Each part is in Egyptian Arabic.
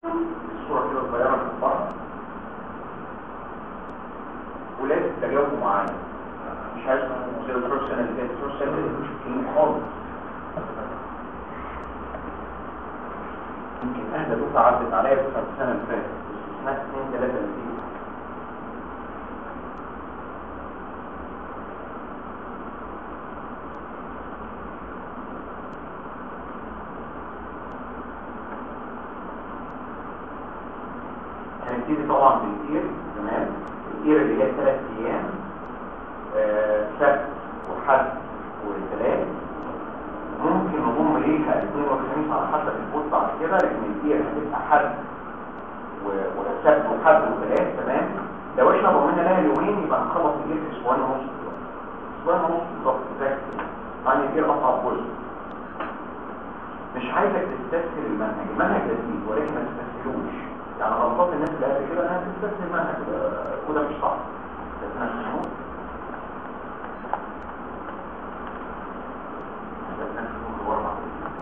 الصورة كده صغيرة في البحر ولازم تجاوبوا معايا مش عايز زي الدكتور السنة اللي فاتت الدكتور السنة اللي فاتت مش فاهمين خالص يمكن اهدى دفعة عدت عليا دفعة السنة اللي فاتت اسمها اثنين ثلاثة اللي فاتت هنبتدي طبعا بالاير تمام الاير اللي هي ثلاث ايام آه، سبت وحد وثلاث ممكن نضم ليها الاثنين والخميس على حسب البوت بعد كده لكن الاير هتبقى حد و- وسبت وحد وثلاث تمام لو احنا ضمنا لها يومين يبقى هنخلص الاير في اسبوعين ونص دلوقتي. اسبوعين ونص بالظبط ذاكر يعني الاير اصعب جزء مش عايزك تستسهل المنهج المنهج لذيذ ولكن ما تستسهلوش يعني غلطات الناس اللي قبل كده انها تستسهل المنهج آه، وده مش صح لازم نفهمه لازم نفهمه ورا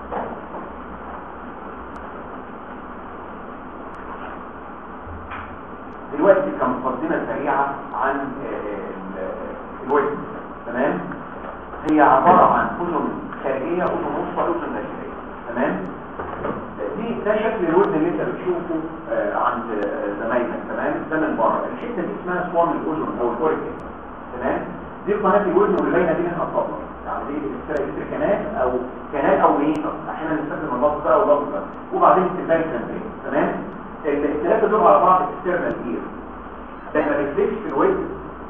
دلوقتي كمقدمة سريعة عن آه، ال- الوزن تمام هي عبارة عن أذن خارجية أذن وسطى أذن داخلية تمام دي ده شكل الودن اللي انت بتشوفه آه، عند آه، زمايلك تمام ده من بره الحته دي اسمها صوان الاذن او الاوريكل تمام دي قناه الودن واللي باينه دي منها الصدمه يعني دي بتسترى كنال او كنال او ميتر احيانا نستخدم اللفظ ده او اللفظ ده وبعدين السبايك ممبرين تمام الثلاثه دول على بعض اكسترنال اير ده ما بيفرقش في الودن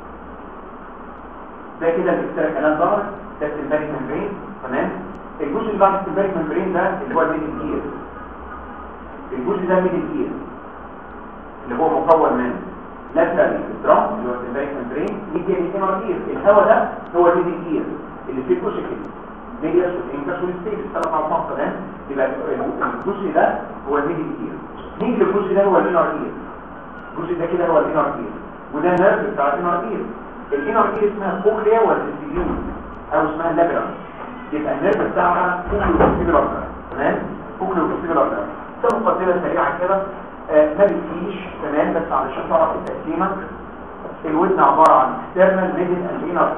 ده كده الاكسترا كنال ظهر ده السبايك ممبرين تمام الجزء اللي بعد السبايك ممبرين ده اللي هو الميدل اير الجزء ده ميدل اير اللي هو مكون من لاترال درام اللي هو السمباريك ممبرين ميديال انر اير الهواء ده هو الميدل اير اللي فيه الجزء كده ميديال والانكس والستيل الثلاث اعماق تمام يبقى الجزء ده هو الميدل اير نيجي للجزء ده هو الانر اير الجزء ده كده هو الانر اير وده النيرف بتاع الانر اير الانر اير اسمها كوكليا والسيليون او اسمها لابرانس يبقى النيرف بتاعها كوكليو وسيلر تمام كوكليو وسيلر ده مقدمه سريعه كده آه، ما بتجيش تمام بس علشان تعرف التقسيمه الودن عباره عن اكسترنال ميدل اند انر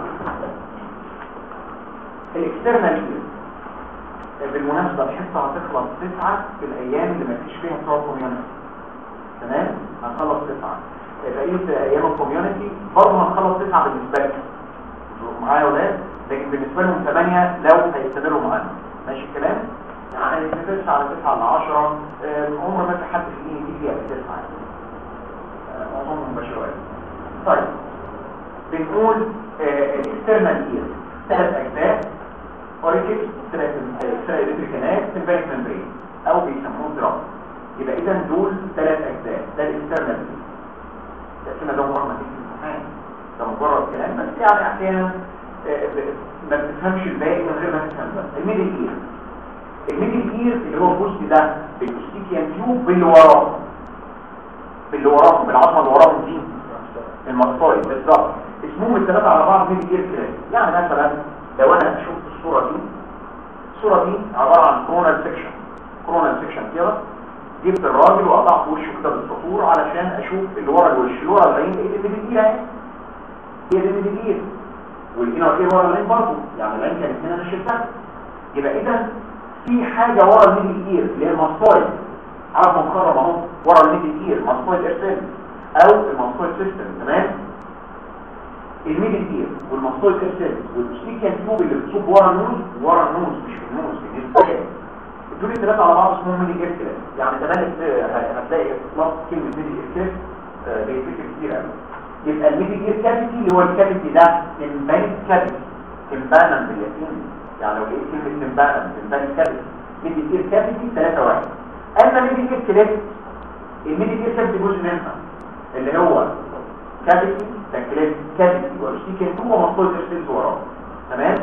الاكسترنال بالمناسبه الحصه هتخلص تسعة في الايام اللي ما فيش فيها بتوع كوميونتي تمام هنخلص تسعة بقيه ايام الكوميونتي برضه هنخلص تسعة بالنسبه لك معايا ولاد لكن بالنسبه لهم ثمانية لو هيستمروا معانا ماشي الكلام يعني من 9 على 9 على 10 عمر ما في حد فيه يجي فيها بتسعة آه، معظمهم بشوات طيب بنقول الاكسترنال اير ثلاث اجزاء اوريكل ثلاث الكتريكانات سمبانيك ممبرين او بيسموه درام يبقى اذا دول ثلاث اجزاء ده الاكسترنال اير التقسيمه ده مجرد ما تيجي في الامتحان ده مجرد كلام بس يعني احيانا آه، ب- ما بتفهمش الباقي من غير ما تفهم بس الميدل اير الميدل اير اللي هو الجزء ده بالاوستيكيان تيوب باللي وراه باللي وراهم بالعظمه اللي وراهم دي المقصايد بالظبط اسمهم الثلاثه على بعض ميدل اير كده يعني مثلا لو انا شفت الصوره دي الصوره دي عباره عن كورونال سيكشن كورونال سيكشن كده جبت الراجل وقطعت وشه كده بالسطور علشان اشوف اللي ورا الوش اللي ورا العين ايه اللي ميدل اير اهي هي دي ميدل اير والانر اير ورا العين برضه يعني العين كانت هنا انا شلتها يبقى اذا في حاجة ورا الميدل اير اللي هي المصطويد عارف مقرب اهو ورا الميدل اير مصطويد ارسال او المصطويد سيستم تمام الميدل اير والمصطويد ارسال والسيكيان تيوب اللي بتصب ورا النوز ورا النوز مش في النوز بالنسبه لي دول الثلاثه على بعض اسمهم ميدل اير كلاس يعني كمان هتلاقي اطلاق كلمه ميدل اير كلاس بيتذكر كتير قوي يبقى الميدل اير كافيتي اللي هو الكافيتي ده تمبانيك كافيتي تمبانا بالياسين يعني لو لقيت كلمة تمبانا تمبانيك كافيتي ميدل اير كافيتي 3 واحد اما ميدل اير كلاس الميدل اير كافيتي جزء منها اللي هو كافيتي ده كلاس كافيتي والشيكن هو مصطوط ارسلز وراه تمام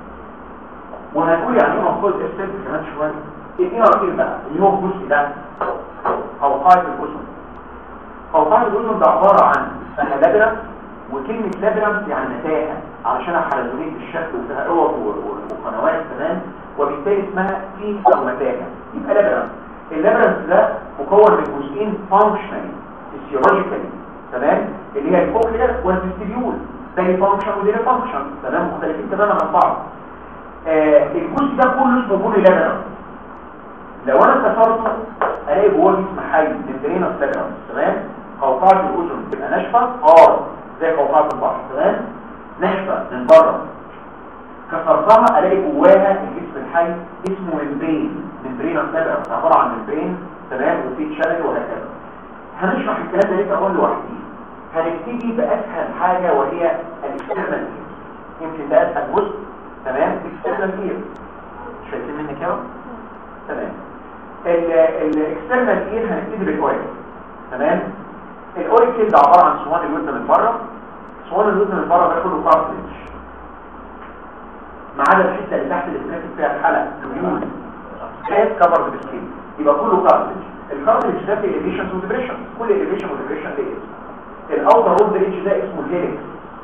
وهنقول يعني ايه مصطوط ارسلز كمان شويه الانر اير بقى اللي هو الجزء ده قوقعة الاذن قوقعة الاذن ده عبارة عن اسمها لابرنس وكلمة لابرنس يعني متاهة علشان حلزونية الشكل وفيها اوض و- و- وقنوات تمام وبالتالي اسمها فيه او متاهة يبقى لابرنس اللابرنس ده مكون من جزئين جزئين فانكشنالي فيسيولوجيكالي تمام اللي هي الكوكلير والفيستيبيول ده ليه فانكشن وده ليه فانكشن تمام مختلفين تماما عن بعض آه الجزء ده كله اسمه بولي لامينر لو انا كسرته الاقي جواه جسم حي ممبرينس لامينر تمام قوقعه الاذن تبقى ناشفه اه زي قوقعه البحر تمام ناشفه من بره كسرتها الاقي جواها الجسم الحي اسمه ممبرين ممبرينس لامينر عباره عن ممبرين تمام وفي تشانل وهكذا هنشرح الكلام ده ليه اقول لوحدي هنبتدي باسهل حاجه وهي الاكسترنال يمكن ده اسهل جزء تمام الاكسترنال اير شايفين مني كده تمام الاكسترنال اير هنبتدي بالكويس تمام الاوريكل ده عباره عن صوان الودن من بره صوان الودن من بره ده كله كارتلج ما عدا الحته اللي تحت اللي بتركب فيها الحلقه اليول كانت كفر بالسكين يبقى كله كارتلج الكارتلج ده في اليفيشن وديبريشن كل اليفيشن وديبريشن ليه اسم الاوتر رود ريدج ده اسمه الهيلكس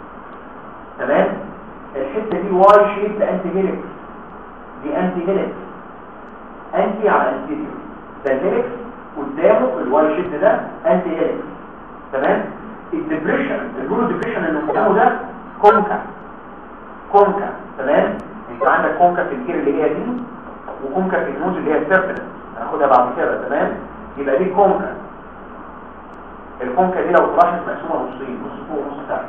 تمام الحته دي واي شيب انتي هيلكس دي انتي هيلكس انتي على انتيريور ده الهيلكس قدامه الواي شيب ده انتي هيلكس تمام الديبريشن الجلو ديبريشن اللي قدامه ده كونكا كونكا تمام انت عندك كونكا في الكير اللي هي دي وكونكا في النوز اللي هي السيرفنس هناخدها بعد كده تمام يبقى دي كونكا الكونكا دي لو تلاحظ مقسومه نصين نص فوق ونص تحت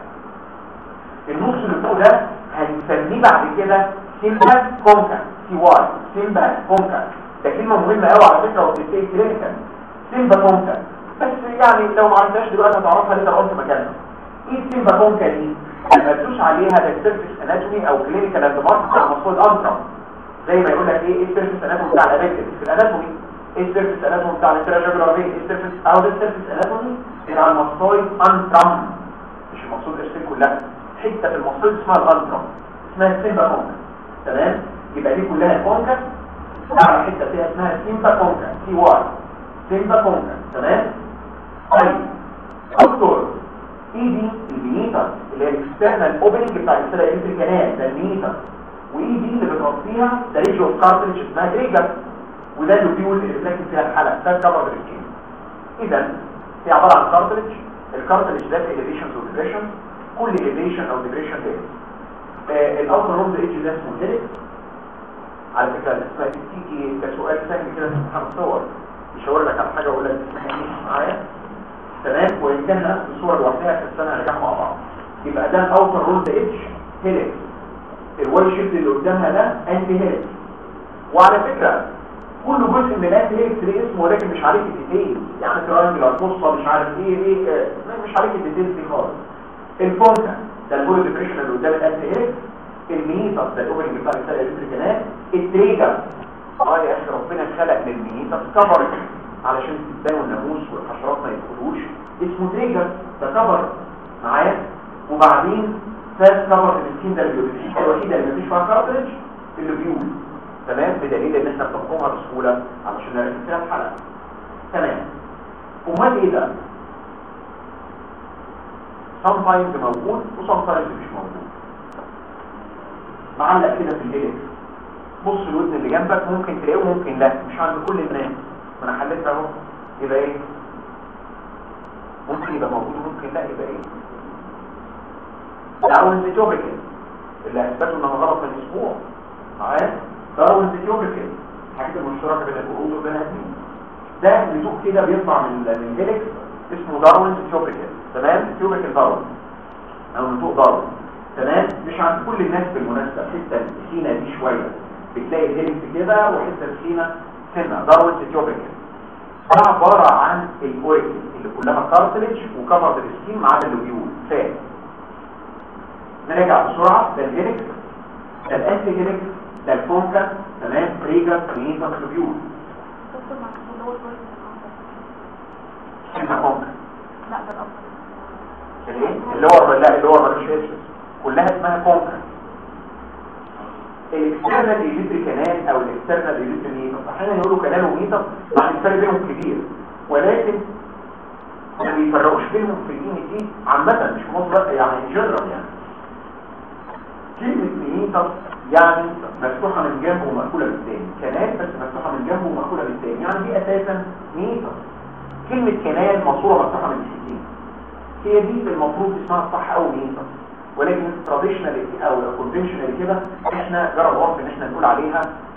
النص اللي فوق ده هنسميه بعد كده سيمبا كونكا سي واي سيمبا كونكا ده كلمه مهمه قوي على فكره وبتتقال كلينيكال سيمبا كونكا بس يعني لو ما عرفناش دلوقتي هتعرفها لسه قلت مكانها ايه السيمبا كونكا دي لما تدوس عليها ده سيرفيس اناتومي او كلينيكال اند مارك بتاع المفروض انترم زي ما يقول لك ايه ايه السيرفيس اناتومي بتاع الابيكتس في الاناتومي ايه السيرفيس اناتومي بتاع التراجولار ايه السيرفيس او ده السيرفيس اناتومي بتاع المصايد انترم مش المقصود ارسل كلها حته في المصايد اسمها الانترم اسمها السيمبا كونكا تمام يبقى دي كلها كونكا على حته فيها اسمها سيمبا كونكا سي واي سيمبا كونكا تمام طيب دكتور ايه دي الميتر اللي هي الاكسترنال اوبننج بتاع السيلا الكتريك كانال ده الميتر وايه دي اللي بتغطيها ده ريجو كارتريج اسمها جريجر وده اللي بيقول اللي بنركب فيها الحلقه ده كفر بالسكين اذا هي عباره عن كارتريج الكارتريج ده في اليفيشنز وديبريشن كل اليفيشن او ديبريشن ده آه الاوتر روم ايدج ده اسمه هيليك على فكره اسمها تيجي كسؤال سهل كده في امتحان الصور يشاور لك على حاجه واقول لك اسمها ايه معايا تمام وان كان نفس الصوره لوحدها في السنه هنرجعها مع بعض يبقى ده الاوتر روم ايدج هيليك الواي شيفت اللي قدامها ده انتي هيليك وعلى فكره كل جزء من الانتي هيليكس ليه اسمه ولكن مش عليك الديتيلز يعني ترانجلر قصه مش عارف ايه ايه آه، مش عليك الديتيلز دي خالص الفونكا ده البول ديبريشن اللي قدام الانتي هيليكس الميتر ده الاوبننج بتاع السيل الكتريكال التريجر اه يا اخي ربنا خلق للميتر كفر علشان تبان الناموس والحشرات ما يدخلوش اسمه تريجر ده كفر معايا وبعدين ثالث كفر السكين ده البيولوجي الوحيده اللي مفيش فيها كارتريج اللي بيقول تمام بدليل ان احنا بنحكمها بسهوله علشان نركب فيها الحلقه تمام امال ايه ده sometimes موجود وسامتايمز مش موجود معلق كده في الهيلكس بص الودن اللي جنبك ممكن تلاقيه وممكن لا مش عند كل الناس ما انا حليت اهو يبقى ايه ممكن يبقى موجود وممكن لا يبقى ايه داروينز تيوبيكال اللي اثبتوا انها غلط من اسبوع معايا داروينز تيوبيكال الحاجات المشتركه بين القرود وبين الدين ده نتوء كده بيطلع من من الهيلكس اسمه داروينز تيوبيكال تمام تيوبيكال داروين او نتوء داروين تمام مش عند كل الناس بالمناسبه الحته السخينه دي شويه بتلاقي الهيلكس كده وحته سخينه سنه داروين تيوبيكال ده عباره عن الاوريكل اللي كلها كارتلج وكفر بالسكين ما عدا اللوبيول فات نرجع بسرعه ده الهيلكس ده الانتي هيلكس ده الفونكا تمام بريجر ميتا لوبيول دكتور معلش اللي هو الجزء سنه فونكا لا ده الأفضل الايه اللي هو لا اللي هو ملوش اسم كلها اسمها كونكا الاكسترنال ايليتري كانال او الاكسترنال ايليتري ميتر احيانا يقولوا كانال وميتر مع ان الفرق بينهم كبير ولكن ما بيفرقوش بينهم في الاي تي عامه مش في مصر يعني جنرال يعني كلمه ميتر يعني مفتوحه من جنب ومقفوله من الثاني كانال بس مفتوحه من جنب ومقفوله من الثاني يعني دي اساسا ميتر كلمة كنال مصورة مفتوحة من الستين هي دي المفروض اسمها الصح أو ميتس ولكن تراديشنال أو كونفنشنال كده احنا جرى العرف ان احنا نقول عليها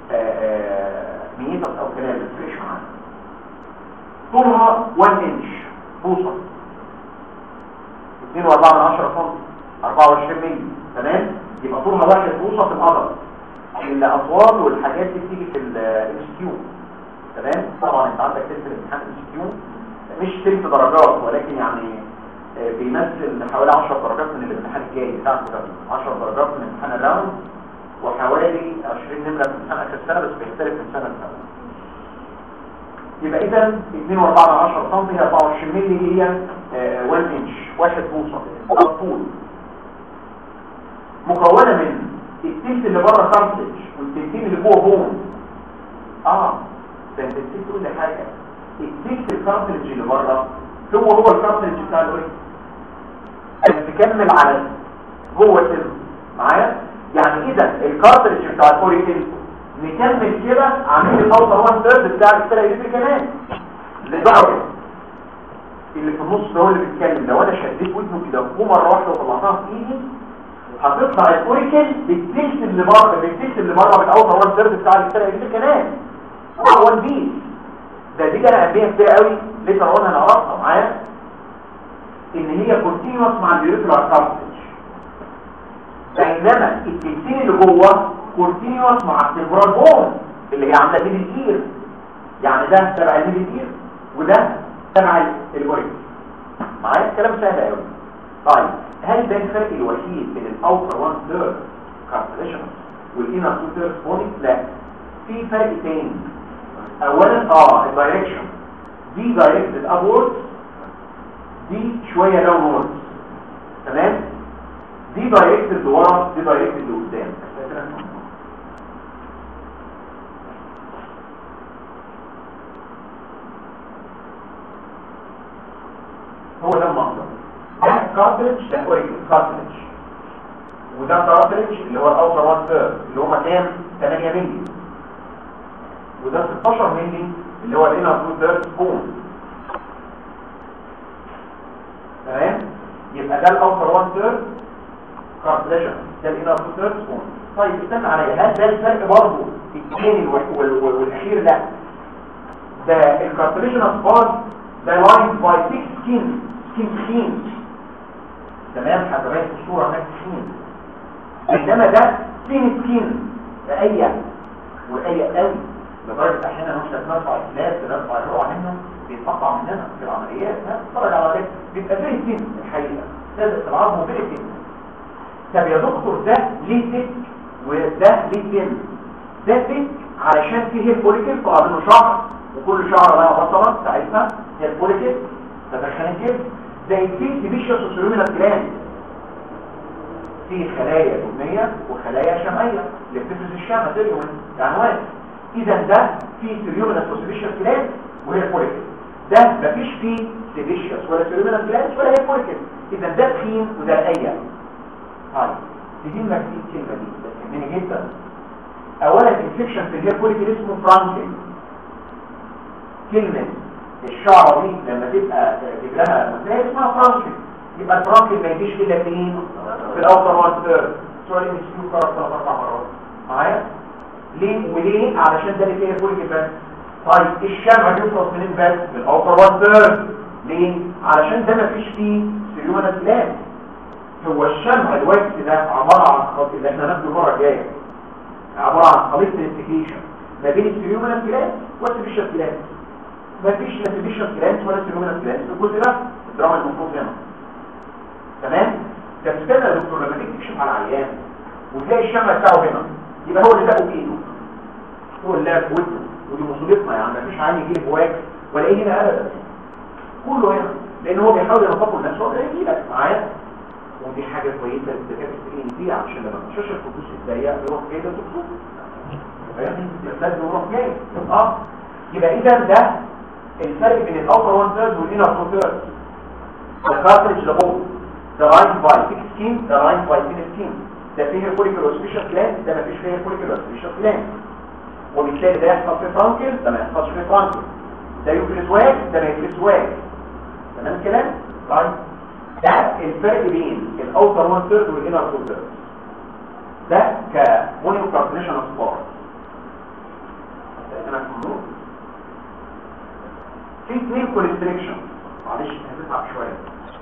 ميتس أو كنال ما تفرقش معانا طولها 1 انش بوصة 2.4 من 10 سم 24 مللي تمام يبقى طولها واحد بوصة في القدر الاطوال والحاجات دي بتيجي في الام كيو تمام طبعا انت عندك تست الامتحان ام كيو مش ست درجات ولكن يعني آه، بيمثل حوالي 10 درجات من الامتحان الجاي بتاعك ده 10 درجات من امتحان الراوند وحوالي 20 نمرة في امتحان اخر السنه بس بيختلف من سنه لسنه يبقى اذا 2.4 من 10 سم هي 24 مللي هي 1 انش واحد بوصه ده الطول مكونه من التلت اللي بره كارتلج والتلتين اللي جوه بون اه ده انت نسيت تقول لي حاجه التلت الكارتلج اللي بره هو هو الكارتلج بتاع الاوريك تكمل على جوه السن معايا يعني اذا الكارتلج بتاع الاوريكل نكمل كده عاملين الاوتر وان ثيرد بتاع السيره الكتريك كمان لدرجه اللي في النص ده هو اللي بيتكلم لو انا شديت ودنه كده ومره واحده وطلعتها في ايدي هتطلع الاوريكل بالتلت اللي بره بالتلت اللي بره بالاوتر وان ثيرد بتاع السيره الكتريك كمان هو وان بيس ده دي انا اهميه كتير قوي ليه ترى هنعرفها معايا ان هي كونتينوس مع اليوريكولار كارتلج بينما التلتين اللي جوه كونتينوس مع التمبرال بون اللي هي عامله ميديتير يعني ده تبع الميديتير وده تبع الاوريكل معايا الكلام سهل قوي طيب هل ده الفرق الوحيد بين الاوتر 1 ثيرد كارتليشن والانر 2 ثيرد بونيك لا في فرق تاني اولا اه الدايركشن دي دايركتد ابورد دي شويه داونورد تمام دي دايركتد لورا دي دايركتد لقدام هو ده المنظر ده كارتريج ده اوريكل كارتريج وده كارتريج اللي هو الاوتر 1 ثيرد اللي هو كام 8 مللي وده 16 مللي اللي هو الانر 2 ثيرد بون تمام يبقى ده الاوتر 1 ثيرد كارتليجن ده الانر 2 ثيرد بون طيب استنى عليا هل ده الفرق برضه الثاني والاخير لا ده الكارتليجن سبار ده لاين باي 6 سكين سكين سكين تمام حضرتك في الصوره هناك سكين انما ده سكين سكين رقيق ورقيق قوي لدرجه احيانا مش نرفع الكلاس نرفع الروع منه بيتقطع مننا في العمليات نتفرج على ده بيبقى فيه سن الحقيقه لازم العظم وفيه سن طب يا دكتور ده ليه تك وده ليه سن ده تك علشان فيه البوليكل طلع منه شعر وكل شعر لها بصله بتاعتها هي البوليكل تدخل الجلد زي في ديبيشيوس وسيرومينال جلاند في خلايا دهنيه وخلايا شمعيه اللي بتفرز الشمع سيريومين يعني واحد اذا ده في سيريومينال وسيبيشيوس جلاند وهي البوليكل ده مفيش فيه سيبيشيوس ولا سيريومينال جلاند ولا هي البوليكل اذا ده تخين وده رقيق طيب تهمك دي الكلمه دي بس يهمني جدا اولا الانفكشن في الهير بوليكل اسمه فرانكل كلمه الشعره دي لما تبقى جبلها مسائل اسمها فرانكل يبقى الفرانكل ما يجيش الا فين في الاوتر وان ثيرد سوري مش فيه كرر ثلاث اربع مرات معايا ليه وليه علشان ده اللي فيه بوليكل بس طيب الشمع بيفرز منين بس من الاوتر وان ثيرد ليه علشان ده ما فيش فيه سيرومانا جلاند هو الشمع الوكس ده عباره عن خليط اللي احنا هناخده المره الجايه عباره عن خليط انتجريشن ما بين السيرومانا جلاند والسيبيشال جلاند مفيش لا سيبيشن جلاند ولا سيرومينال جلاند الجزء ده الدراما المفروض هنا تمام ده بتستنى يا دكتور لما تيجي تكشف على العيان وتلاقي الشمع بتاعه هنا يبقى هو اللي دقه بايده هو اللي لعب بوده ودي مصيبتنا يعني مفيش عين يجي لك واكس ولا ايه هنا ابدا كله هنا لان هو بيحاول ينظفه لنفسه هو يجي لك معايا ودي حاجه كويسه للدكاتره التقيين دي عشان لما تخش الفلوس الضيقه يروح جاي ده دكتور فاهم لازم يروح جاي اه يبقى اذا ده الفرق بين الاوتر 1 ثيرد والانر 2 ثيرد ده كارتريج لابو ده لاين باي 6 سكين ده لاين باي 10 سكين ده فيه فوليكل وسبيشال جلاند ده ما فيش فيه فوليكل وسبيشال جلاند وبالتالي ده يحصل في فرانكل ده ما يحصلش في فرانكل ده يفرس واحد ده ما يفرس واحد تمام الكلام طيب ده الفرق بين الاوتر 1 ثيرد والانر 2 ثيرد ده كمونيو كاربونيشن سبار انا كله في اثنين كونستريكشن معلش هنتعب شويه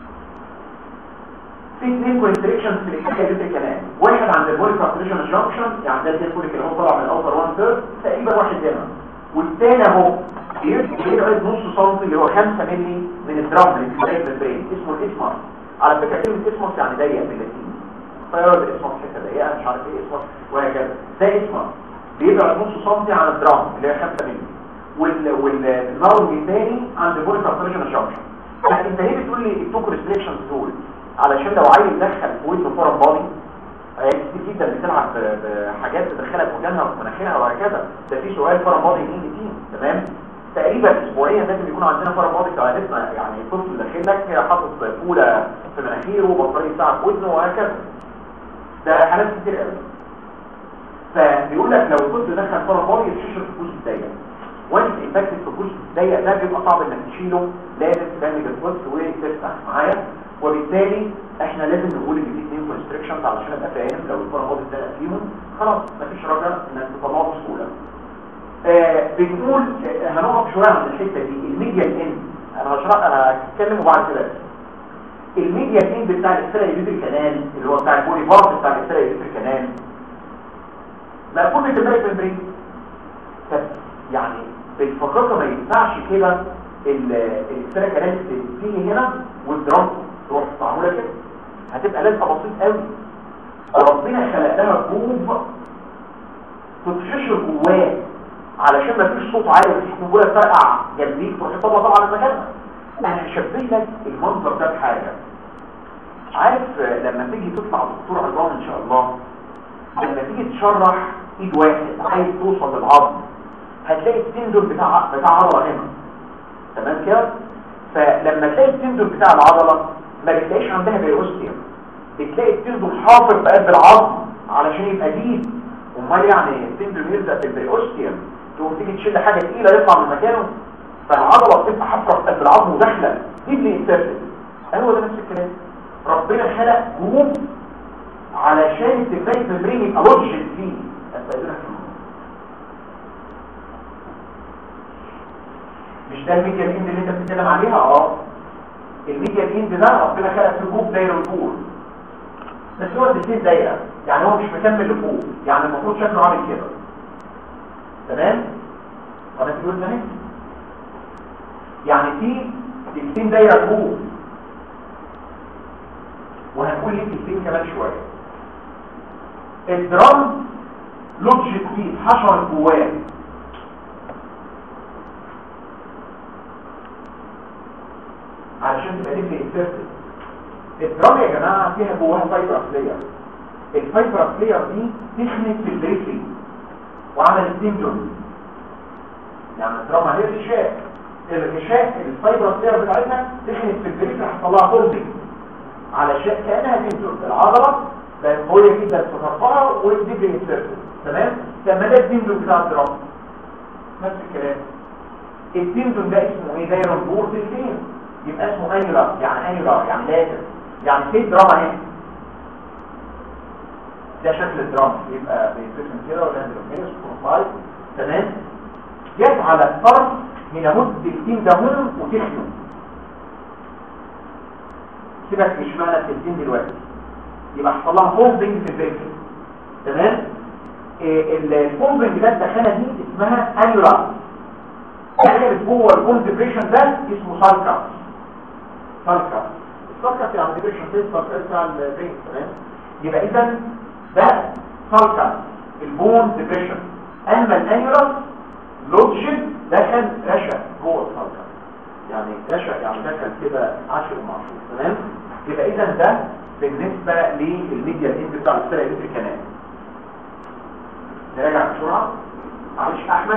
في اثنين كونستريكشن في الحكايه دي كمان واحد عند البولي كاربونيشن جانكشن يعني ده البولي اللي هو طالع من الاوتر 1 ثيرد تقريبا واحد هنا والثاني اهو بيبعد نص سم اللي هو 5 مللي من الدرام اللي في بدايه البرين اسمه الاسمر على فكره كلمه اسمر يعني ضيق باللاتيني فيرد اسمر حته ضيقه مش عارف ايه اسمر وهكذا ده اسمر بيبعد نص سم عن الدرام اللي هي 5 مللي وال والنار الثاني عند بولي كاربونيشن جانكشن انت ليه بتقول لي التو كونستريكشنز دول علشان لو عايز يدخل في ودنه فورم بادي كتير جدا بتلعب بحاجات تدخلها في ودانها وفي مناخيرها وهكذا ده في سؤال فورم بادي مين تيم تمام تقريبا اسبوعيا لازم يكون عندنا فورم بادي كعادتنا يعني الطفل داخل لك حاطط فوله في مناخيره وبطاريه ساعه في ودنه وهكذا ده حالات كتير قوي فبيقول لك لو الطفل دخل فورم بادي يتششر في الجزء الضيق وانت انفكتد في الجزء الضيق ده بيبقى صعب انك تشيله لازم تبنج الطفل وتفتح معايا وبالتالي احنا لازم نقول ان في اثنين كونستريكشنز علشان ابقى فاهم لو الفرامات اتزنق فيهم خلاص مفيش رجاء انك تطلعه بسهوله آه بنقول آه هنقف شويه عن الحته دي الميديا اند انا هشرح انا هتكلم وبعد كده الميديا اند بتاع الاسترا يوتيوب كانال اللي هو بتاع البولي بارت بتاع الاسترا يوتيوب كانال مقفول بالتمارك ممبرين يعني بالفقرة ما ينفعش كده الاسترا كانال تيجي هنا والدرام تروح معموله كده هتبقى لازقه بسيط قوي ربنا خلق لها جوف تتحشر جواه علشان ما فيش صوت عالي مفيش قنبله تفرقع جنبيك تروح تطلع طبعا مكانها انا هشبه لك المنظر ده بحاجه عارف لما تيجي تطلع دكتور عظام ان شاء الله لما تيجي تشرح ايد واحد عايز توصل للعظم هتلاقي التندون بتاع بتاع عضله هنا تمام كده فلما تلاقي التندون بتاع العضله ما بتلاقيش عندها بيروستيوم بتلاقي التندون حافر في قلب العظم علشان يبقى ديب امال يعني التندون يلزق في البيروستيوم تقوم تيجي تشيل حاجه تقيله يطلع من مكانه فالعضله بتبقى حافره في قلب العظم وداخله ديبلي انسرتد هو ده نفس الكلام ربنا خلق جروب علشان التكنيك ممبرين يبقى لوجيك فيه استاذنك مش ده الميديا بيند اللي انت بتتكلم عليها اه الميديا بيند ده ربنا خلق في جروب دايره لفوق بس هو الاثنين دايره يعني هو مش مكمل لفوق يعني المفروض شكله عامل كده تمام وانا تقول تمام يعني في تلتين دايره لفوق وهنقول ليه تلتين كمان شويه الدرام لوجيك فيه حشر جواه علشان تبقى دي انسرتد الدرام يا جماعه فيها جواها فايبر لير الفايبر لير دي تخنت في البريفري وعملت سيمبتوم يعني الدرام هي الغشاء الغشاء الفايبر لير بتاعتها تخنت في البريفري حصل لها فولدنج علشان كانها سيمبتوم العضله بقت قويه جدا في ترفعها ودي انسرتد تمام لما ده السيمبتوم بتاع الدرام نفس الكلام السيمبتوم ده اسمه ايه دايره بورد فين يبقى اسمه انيولار يعني انيولار يعني لازم يعني في دراما هنا ده شكل الدراما يبقى بيترسم كده ولا كده بروفايل تمام جت على الطرف من مد التين ده هون وتخنه سيبك مش معنى التين دلوقتي يبقى حصل لها فولدنج في البيت تمام إيه الفولدنج ده الدخانه دي اسمها انيولار دخلت جوه الكونسبريشن ده اسمه سالكا سالكا السالكا يعني ديبريشن فيس بتاع البرين تمام يبقى اذا ده سالكا البون ديبريشن اما الانيولار لوجين دخل رشا جوه السالكا يعني رشا يعني دخل كده عشر ومعشور تمام يبقى اذا ده بالنسبه للميديا اند بتاع السيره الكنال نراجع بسرعه معلش احمد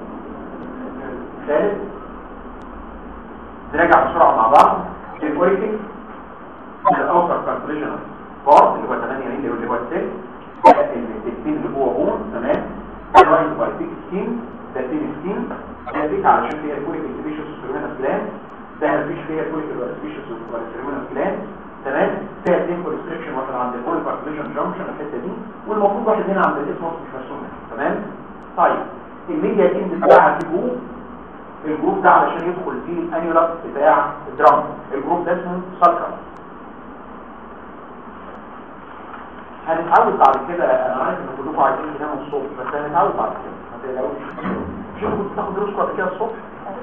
ثالث نراجع بسرعة مع بعض الكوريتك الاوتر كالكوليشن بارت اللي هو 8 مللي اللي هو السيل التكتين اللي هو بون تمام الرايت باي 6 سكين 30 سكين هذيك علشان فيها الكوليك اكتيفيشنز والسيرمينال جلاند ده مفيش فيها الكوليك اكتيفيشنز والسيرمينال جلاند تمام فيها اثنين كونستريكشن واحد عند الكوليك ارتليشن جانكشن الحته دي والمفروض واحد هنا عند الاسموس مش مرسوم هنا. تمام طيب الميديا تيم بتاعها في جروب الجروب ده علشان يدخل فيه الانيولار بتاع الدرام الجروب ده اسمه سالكر هنتعود بعد كده انا عارف ان كلكم عايزين تناموا الصبح بس هنتعود بعد كده ما تقلقوش شوف كنت بتاخد دروس قبل كده الصبح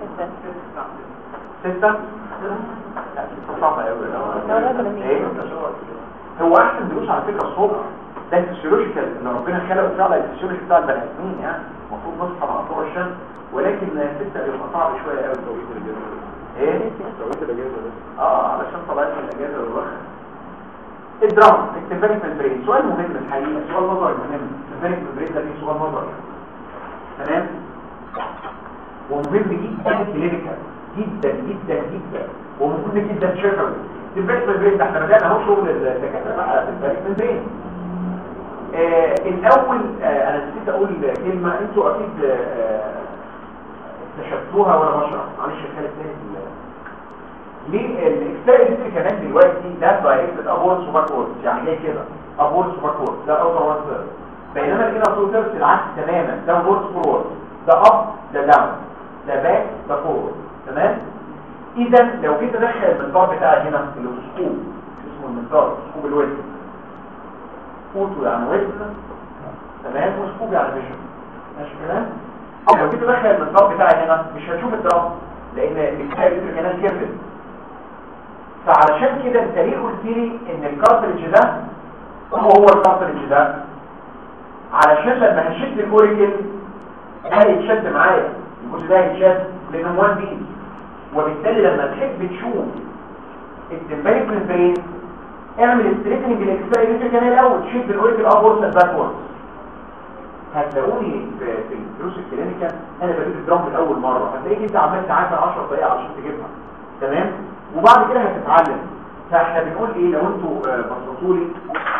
ستة لا ستة صعبة قوي ايه هو احسن دروس على فكرة الصبح ده الفسيولوجيكال اللي ربنا خلقه فعلا الفسيولوجي بتاع البني ادمين يعني المفروض نصحى مع ضوء الشمس ولكن ستة بيبقى صعب شوية قوي ايه اه علشان طلعت من الاجازة والوقت الدراما التمبانيك ممبرين سؤال مهم الحقيقة سؤال نظري مهم التمبانيك ممبرين ده فيه سؤال نظري تمام ومهم جدا كلينيكال جدا جدا جدا ومهم جدا شفوي التمبانيك ممبرين ده احنا بدأنا اهو شغل الدكاتره بقى التمبانيك ممبرين آه الاول آه انا نسيت اقول كلمه انتوا اكيد آه اكتشفتوها وانا بشرح معلش الحاله الثانيه ليه الاكسايد دي كمان دلوقتي ده دايركت ابورس وباكورد يعني جاي كده ابورس وباكورد ده اوتر وان ثيرد بينما الانر تو ثيرد العكس تماما ده بورس فورورد ده اب ده داون ده باك ده فورورد تمام اذا لو جيت ادخل المنظار بتاعي هنا الاوتوسكوب اسمه المنظار اوتوسكوب الوزن اوتو يعني وزن تمام وسكوب يعني فيجن ماشي كلام لو جيت ادخل المنظار بتاعي هنا مش هتشوف الدرام لان الاكسايد دي كمان كبرت فعلشان كده انت ليه قلت لي ان الكارتريج ده هو هو الكارتريج ده علشان لما هشد الاوريكل ده هيتشد معايا الجزء ده هيتشد لانه وان بيس وبالتالي لما تحب تشوف التمبانيك ممبرين اعمل ستريتنج بالاكسبيرينس كان الاول شد الاوريكل ابورد اند باكورد هتلاقوني في في الدروس الكلينيكال انا بجيب الدرام لاول مره هتلاقيك انت عمال تعافر 10 دقائق عشان تجيبها تمام وبعد كده هتتعلم فاحنا بنقول ايه لو انتوا بصيتوا لي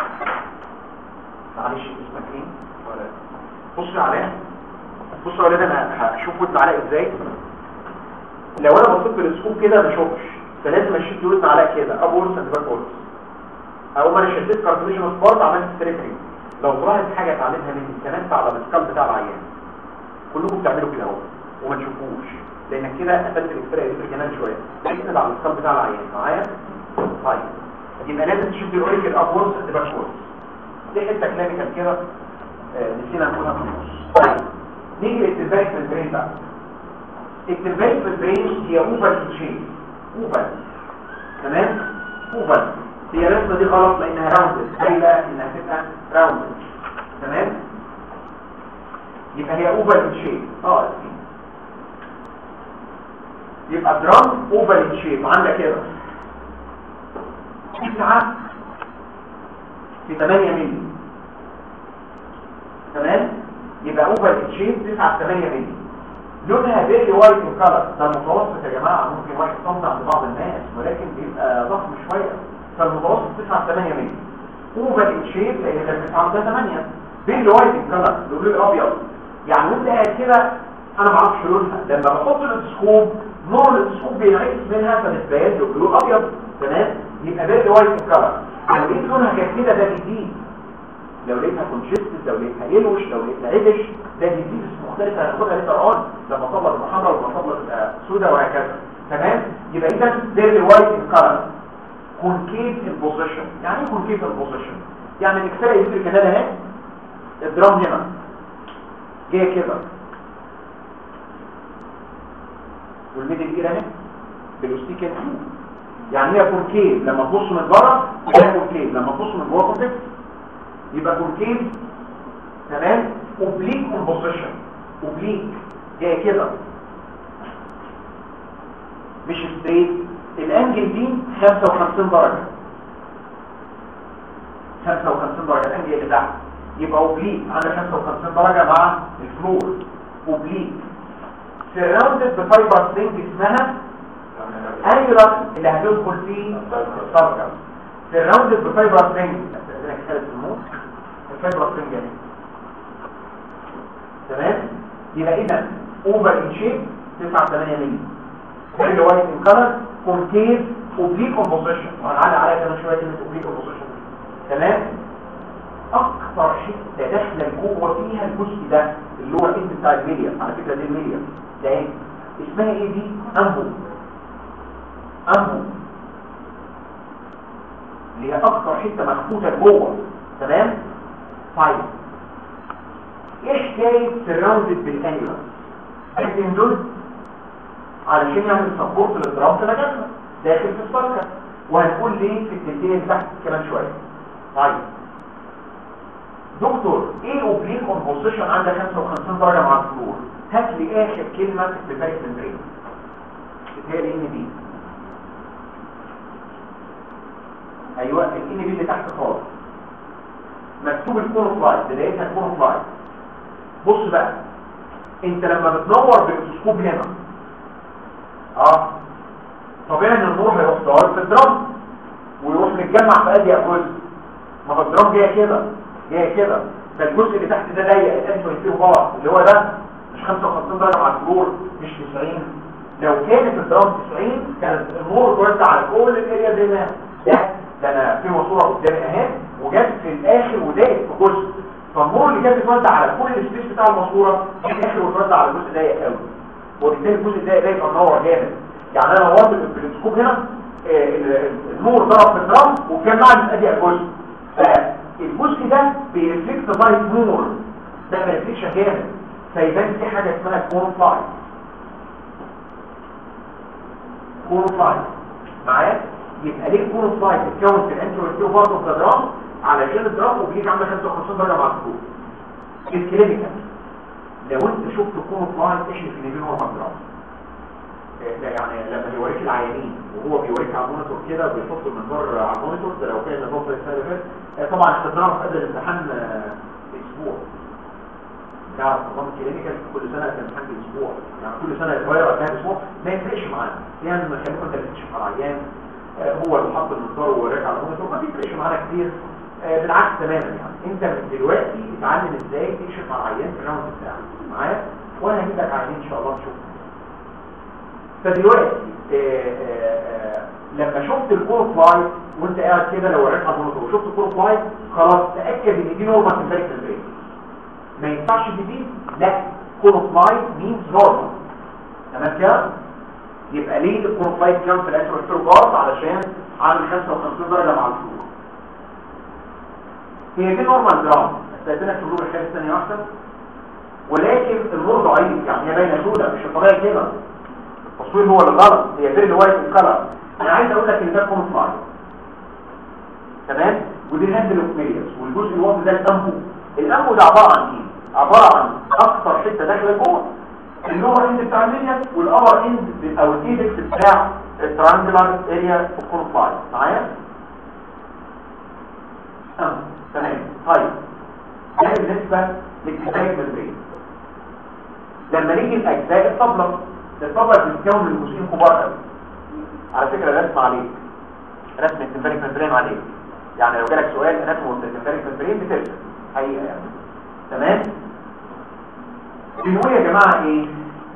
معلش اسمك ايه بص عليا بص يا ولاد انا هشوف ودن علاء ازاي لو انا بصيت بالسكوب كده ما اشوفش فلازم اشد ودن علاء كده اب ورس اند باك ورس او ما انا شديت كارتريشن سبارت عملت ستريكنج لو طلعت حاجه اتعلمها مني كمان على السكال بتاع العيان كلكم بتعملوا كده اهو وما تشوفوش لانك كده قفلت الاكسبيرينس الجنان شويه لكن على السكال بتاع العيان معايا طيب يبقى لازم تشوف الاوريكل اب ورس اند باك ورس دي حته كلينيكال كده آه، نسينا نقولها في النص طيب نيجي للتربايك في البرين بقى التربايك في البرين هي اوفر شيب اوفر تمام اوفر هي الرسمه دي غلط لانها راوندد قايله انها تبقى راوندد تمام يبقى هي اوفر شيب اه يبقى درام اوفر شيب عندك كده تسعة في 8 مللي تمام يبقى اوفر شيب 9 في 8 مللي لونها فيري وايت كلر ده المتوسط يا جماعه ممكن واحد سم عند بعض الناس ولكن بيبقى ضخم شويه فالمتوسط 9 في 8 مللي اوفر شيب لان ده 9 ده 8 فيري وايت كلر لون الابيض يعني وانت قاعد كده انا ما اعرفش لونها لما بحط الاسكوب نور الاسكوب بينعكس منها فبتبين له لون ابيض تمام يبقى فيري وايت كلر لو لقيت لونها كانت كده ده جديد لو لقيتها كونجستد لو لقيتها يلوش لو لقيتها عدش ده ديزيز مختلفه هناخدها ليتر اون لما طلع تبقى حمراء ولما طلع تبقى سوداء وهكذا تمام يبقى اذا فيري وايت كلر كونكيف البوزيشن يعني ايه كونكيف البوزيشن يعني الاكسره يدري كده اهي الدرام هنا جايه كده والميدل كده اهي بالاستيكان تيوب يعني هي كونكيف لما تبص من بره يبقى كونكيف لما تبص من جوه كونكيف يبقى كونكيف تمام اوبليك كومبوزيشن اوبليك جايه كده مش ستريت الانجل دي 55 درجه 55 درجه الانجل اللي تحت يبقى اوبليك عندك 55 درجه مع الفلور اوبليك سراوندد بفايبر سترينج اسمها انجلر اللي هتدخل فيه السرجر سراوندد بفايبر سترينج استاذنك خالد الموت الفايبر سترينج يعني تمام يبقى اذا اوفر ان شيب 9 8 مللي very white in color contains oblique composition وهنعلق عليها كمان شويه كلمه oblique composition تمام اكثر حته داخله جوه فيها الجزء ده اللي هو الانت بتاع الميليا على فكره دي الميليا ده ايه اسمها ايه دي امبو امبو اللي هي اكثر حته مخفوته جوه تمام طيب ايه حكايه سراوندد بالانيولا لكن دول علشان يعمل سبورت للدرام في مكانها داخل في السكر وهنقول ليه في الديتيل تحت كمان شويه طيب دكتور ايه الاوبليك كومبوزيشن عندك 55 درجه مع الفلور هات لي اخر كلمه في البريك ممبرين هي الان بي ايوه الان بي اللي تحت خالص مكتوب الكون فلايت بدايتها كون فلايت بص بقى انت لما بتنور بالتلسكوب هنا اه طبيعي ان النور هيروح ضارب في الدرام ويروح متجمع في ادي جزء ما هو الدرام جايه كده جايه كده ده الجزء اللي تحت ده ضيق الانتو يصير بعض اللي هو ده مش 55 درجه مع الفلور مش 90 لو كانت الدرام 90 كانت النور توزع على كل الاريا زي ما ده ده انا في ماسوره قدامي اهي وجت في الاخر وضايق في جزء فالنور اللي كان بيتوزع على كل السبيس بتاع الماسوره في الاخر وتوزع على جزء ضيق قوي وبالتالي الجزء الضيق ده يبقى منور جامد يعني انا نورت بالتلسكوب هنا آه، النور ضرب في الدرام واتجمع لي ادي الجزء فالجزء ده بيرفلكت لايت نور ده ما يرفلكش جامد فيبان في حاجه اسمها كون فلايت كون فلايت معايا يبقى ليه كون فلايت اتكون في الانترو برضه في الدرام علشان الدرام وبيجي عندك 55 درجه مع الفلور الكلينيكال لو انت شفت كون فلايت ايش اللي بينهم وبين الدرام ده يعني لما بيوريك العيانين وهو بيوريك على المونيتور كده بيحط المنظار على المونيتور ده لو كان النظام ده السنه اللي فاتت طبعا احنا بنعرف قبل الامتحان باسبوع نعرف نظام الكلينيكال كل سنه الامتحان باسبوع يعني كل سنه يتغير قبلها باسبوع ما يفرقش معانا يعني ما كان انت اللي تكشف على العيان هو اللي حط المنظار ووراك على المونيتور ما بيفرقش معانا كتير بالعكس تماما يعني انت من دلوقتي اتعلم ازاي تكشف على العيان في الراوند بتاعك معايا وانا هجيب لك عيانين ان شاء الله نشوف فدلوقتي آآ آآ لما شفت الكور فلايت وانت قاعد كده لو وريت على المونيتور وشفت الكور فلايت خلاص تاكد ان دي نورمال سمباريك البرين ما ينفعش دي لا كور فلايت مينز نورمال تمام كده يبقى ليه الكور فلايت كام في الانترو جارد علشان عامل 55 درجه مع الفلور هي دي نورمال جرام استاذنك تقول الحاجه الثانيه واحده ولكن النور ضعيف يعني هي باينه سوداء مش الطبيعي كده التصوير هو اللي غلط هي فيري وايت الكلر انا عايز اقول لك ان ده كون فلاي تمام ودي الهاندل اوف ميريوس والجزء الواطي ده الانبو الانبو ده عباره عن ايه عباره عن اكثر حته داخله جوه اللي هو اند بتاع الميريوس والابر اند او الايدكس بتاع الترانجلر اريا اوف كون فلاي معايا اه تمام طيب ده بالنسبه للكتاب ممبرين لما نيجي الاجزاء الطبله الطبله بتتكون من جزئين كبار قوي على فكره رسم عليك رسم التمبريك ممبرين عليك يعني لو جالك سؤال رسم التمبريك ممبرين بترسم حقيقه يعني تمام بنقول يا جماعه ايه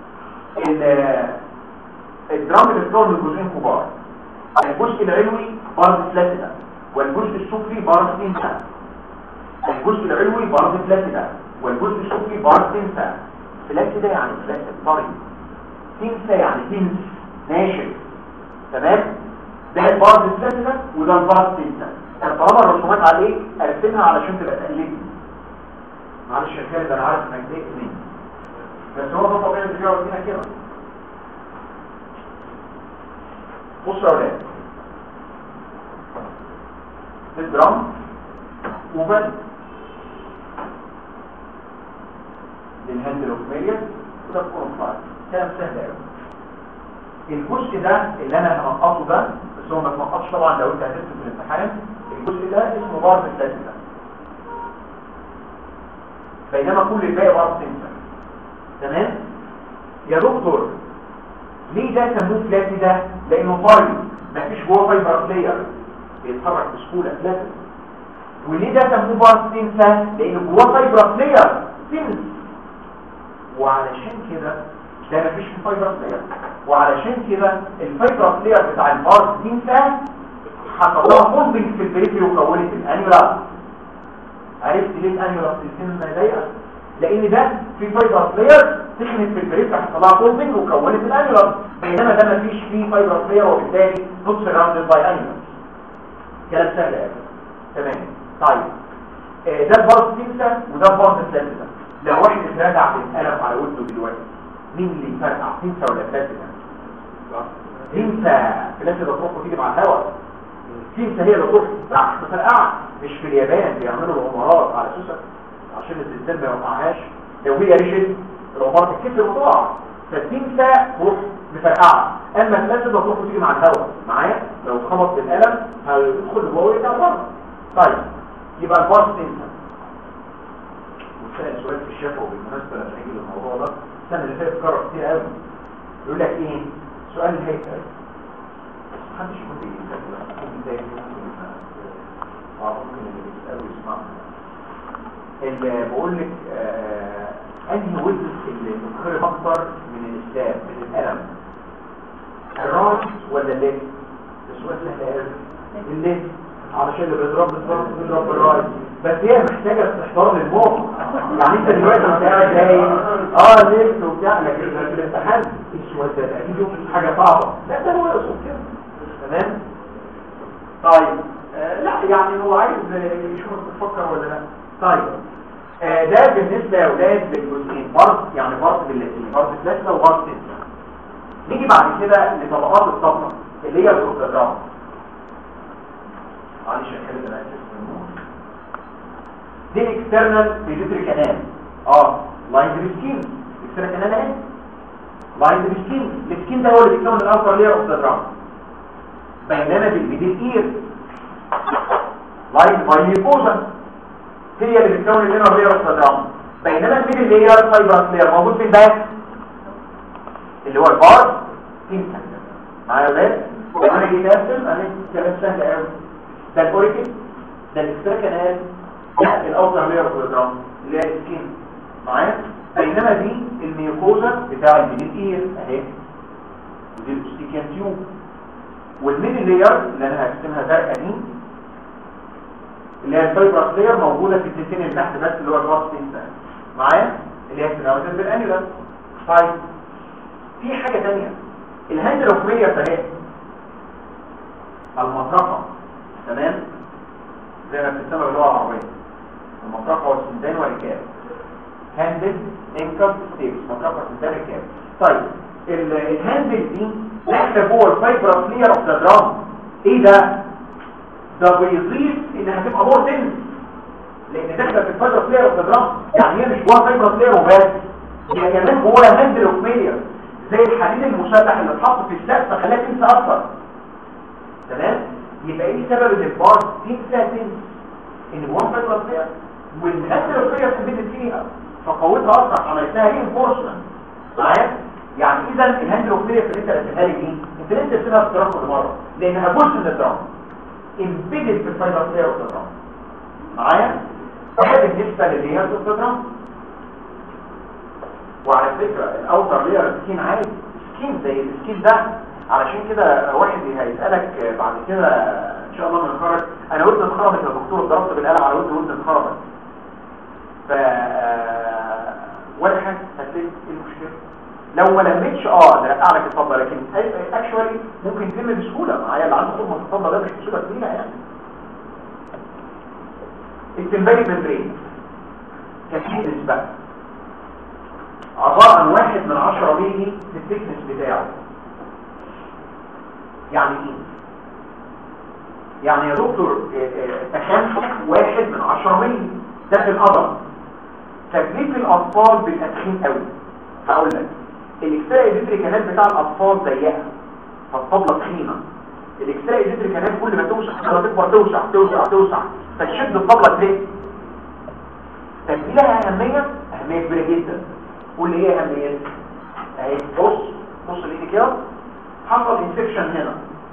الدرام بتتكون من جزئين كبار الجزء العلوي بارد فلاتيدا والجزء السفلي بارد تنسى الجزء العلوي بارد فلاتيدا والجزء السفلي بارد تنسى فلاتيدا يعني فلاتيدا طري تنسى يعني تنس ناشف تمام ده البارد الفلاتيدا وده البارد تنسى يعني طالما الرسومات عليه ارسمها علشان تبقى تقلدني معلش يا خالد انا عارف انك ضايقت مني بس هو ده طبيعي اللي بيقعد فينا كده بصوا يا ولاد الدرام وبس للهاندل اوف ميريال وده الكورنفلاي كلام سهل قوي الجزء ده اللي انا هنقصه ده بس هو ما تنقصش طبعا لو انت هتكتب في الامتحان الجزء ده اسمه بارد الثلاثه بينما كل الباقي بارد تنسى تمام يا دكتور ليه ده سموه فلاتي ده لانه طري مفيش جوه فايبر بلاير بيتحرك بسهوله فلاتي وليه ده سموه بارد تنسى لان جوه فايبر بلاير تنس وعلشان كده ده مفيش فيه فايبرس لاير وعلشان كده الفايبرس لاير بتاع البارت تنسى حصل لها موندنج في البريفري وكونت الانيولار عرفت ليه الانيولار سيستم ضيقه لان ده في فايبرس لاير تخنت في البريفري حصل لها موندنج وكونت الانيولار بينما ده مفيش فيه فايبرس لاير وبالتالي نوت سراوندد باي انيولار كلام سهل قوي تمام طيب آه، ده البارت تنسى وده البارت الثالثه لو واحد اتراجع بالقلم على ودنه دلوقتي مين اللي يفرقع تنسى ولا بلاتينا تنسى بلاتينا تروح وتيجي مع الهواء تنسى هي اللي تروح تفرقع مش في اليابان بيعملوا العمارات على اساس عشان الزلزال ما يوقعهاش لو هي ريشت العمارة تتكسر وتقع فتنسى تروح مفرقعه اما البلاتينا تروح وتيجي مع الهواء معايا لو اتخبط بالقلم هيدخل جوه ويرجع بره طيب يبقى البارت تنسى وسأل سؤال في الشفا وبالمناسبة لما نيجي للموضوع ده السنة اللي فاتت اتكرر كتير قوي يقول لك ايه سؤال هيكل محدش يكون بيجي ممكن زي ممكن اه ممكن اللي بيسأله يسمعه اللي بقول لك آه انهي وزن اللي بتخرب اكتر من الاسلام من الالم الراس ولا الليل السؤال سهل قوي الليل علشان اللي بيضرب بيضرب بيضرب الراس بس هي محتاجه استحضار للمخ يعني انت دلوقتي لما قاعد نايم اه لبس وبتاع لكن في الامتحان السؤال ده اكيد يوم حاجه صعبه لا ده هو يقصد كده تمام طيب آه لا يعني هو عايز يشوفك بتفكر ولا لا طيب آه ده بالنسبه يا اولاد للجزئين بارت يعني بارت باللاتيني بارت ثلاثه وبارت سته نيجي بعد كده لطبقات الصدمه اللي هي الكونتراجرام معلش يا خالد انا اسف دي الاكسترنال بيجيتري كانال اه لاين سكين اكسترنال كانال اهي لاين سكين السكين ده هو اللي بيكون الاوتر لير اوف ذا درام بينما بالميدل اير لاين باي ميوكوزا هي اللي بتكون الانر لير اوف ذا درام بينما الميدل لير فايبرس لير موجود في الباك اللي هو البار تنسى معايا ولاد وانا جيت ارسم انا كلام سهل قوي ده الاوريكل ده الاكسترا كانال ده الاوتر لير اوف ذا درام اللي هي السكين معايا بينما دي الميوكوزا بتاع الميدل اير اهي ودي الاوستيكيان تيوب والميدل لير اللي انا هرسمها زرقاء دي اللي هي الفايبرس لير موجوده في التنتين اللي تحت بس اللي هو الراس تنسى معايا اللي هي سراوندد بالانيولار طيب في حاجه ثانيه الهاندل اوف ميليا اهي المطرقه تمام زي ما بتسمى باللغه العربيه المطرقه والسندان والركاب هاندل انكم ستيبس مطرقه سندان ركاب طيب الهاندل دي داخله جوه الفايبرس لير اوف ذا درام ايه ده ده بيضيف انها تبقى مور تنس لان داخله في الفايبرس لير اوف ذا درام يعني هي مش جوه الفايبرس لير وبس هي كمان جوه هاندل اوف ميليا زي الحديد المسلح اللي اتحط في السقف فخلاها تنسى اكتر تمام يبقى ايه سبب ان البار تنسى تنسى ان جوه الفايبرس لير والهاندل اوف ميليا ثبتت فيها فقوتها اكتر عملتها رينفورسمنت معايا يعني اذا الهاندل اوف ميليا اللي انت رسمها لي دي انت لازم ترسمها في الدرام كل مره لانها جزء من الدرام امبيدد في الفايبرس لير اوف الدرام معايا ده بالنسبه للليرز اوف الدرام وعلى فكرة الاوتر لير سكين عادي سكين زي السكين ده علشان كده واحد هيسألك بعد كده ان شاء الله من الخرج انا ودني اتخربت يا دكتور ضربت بالقلم على ودني ودني اتخربت ف ولا حاجه هتلاقي ايه المشكله لو ما لمتش اه نرقع لك الطبله لكن اكشوالي ممكن تلم بسهوله معايا اللي عنده خرمه الطبله ده مش مصيبه كبيره يعني التمباري ممبرين كثير نسبه عبارة عن واحد من عشرة ميلي في التكنس بتاعه يعني ايه يعني يا دكتور تخنخ واحد من عشرة ميلي ده في القدم تكليف الاطفال بالادخين قوي هقول لك الاكسترا ايديتري كانال بتاع الاطفال ضيقه فالطبله تخينه الاكسترا ايديتري كانال كل ما توسع كل ما تكبر توسع توسع توسع فتشد الطبله تلف فدي لها اهميه اهميه كبيره جدا قول لي ايه اهميتها اهي بص بص لايدي كده حصل انفكشن هنا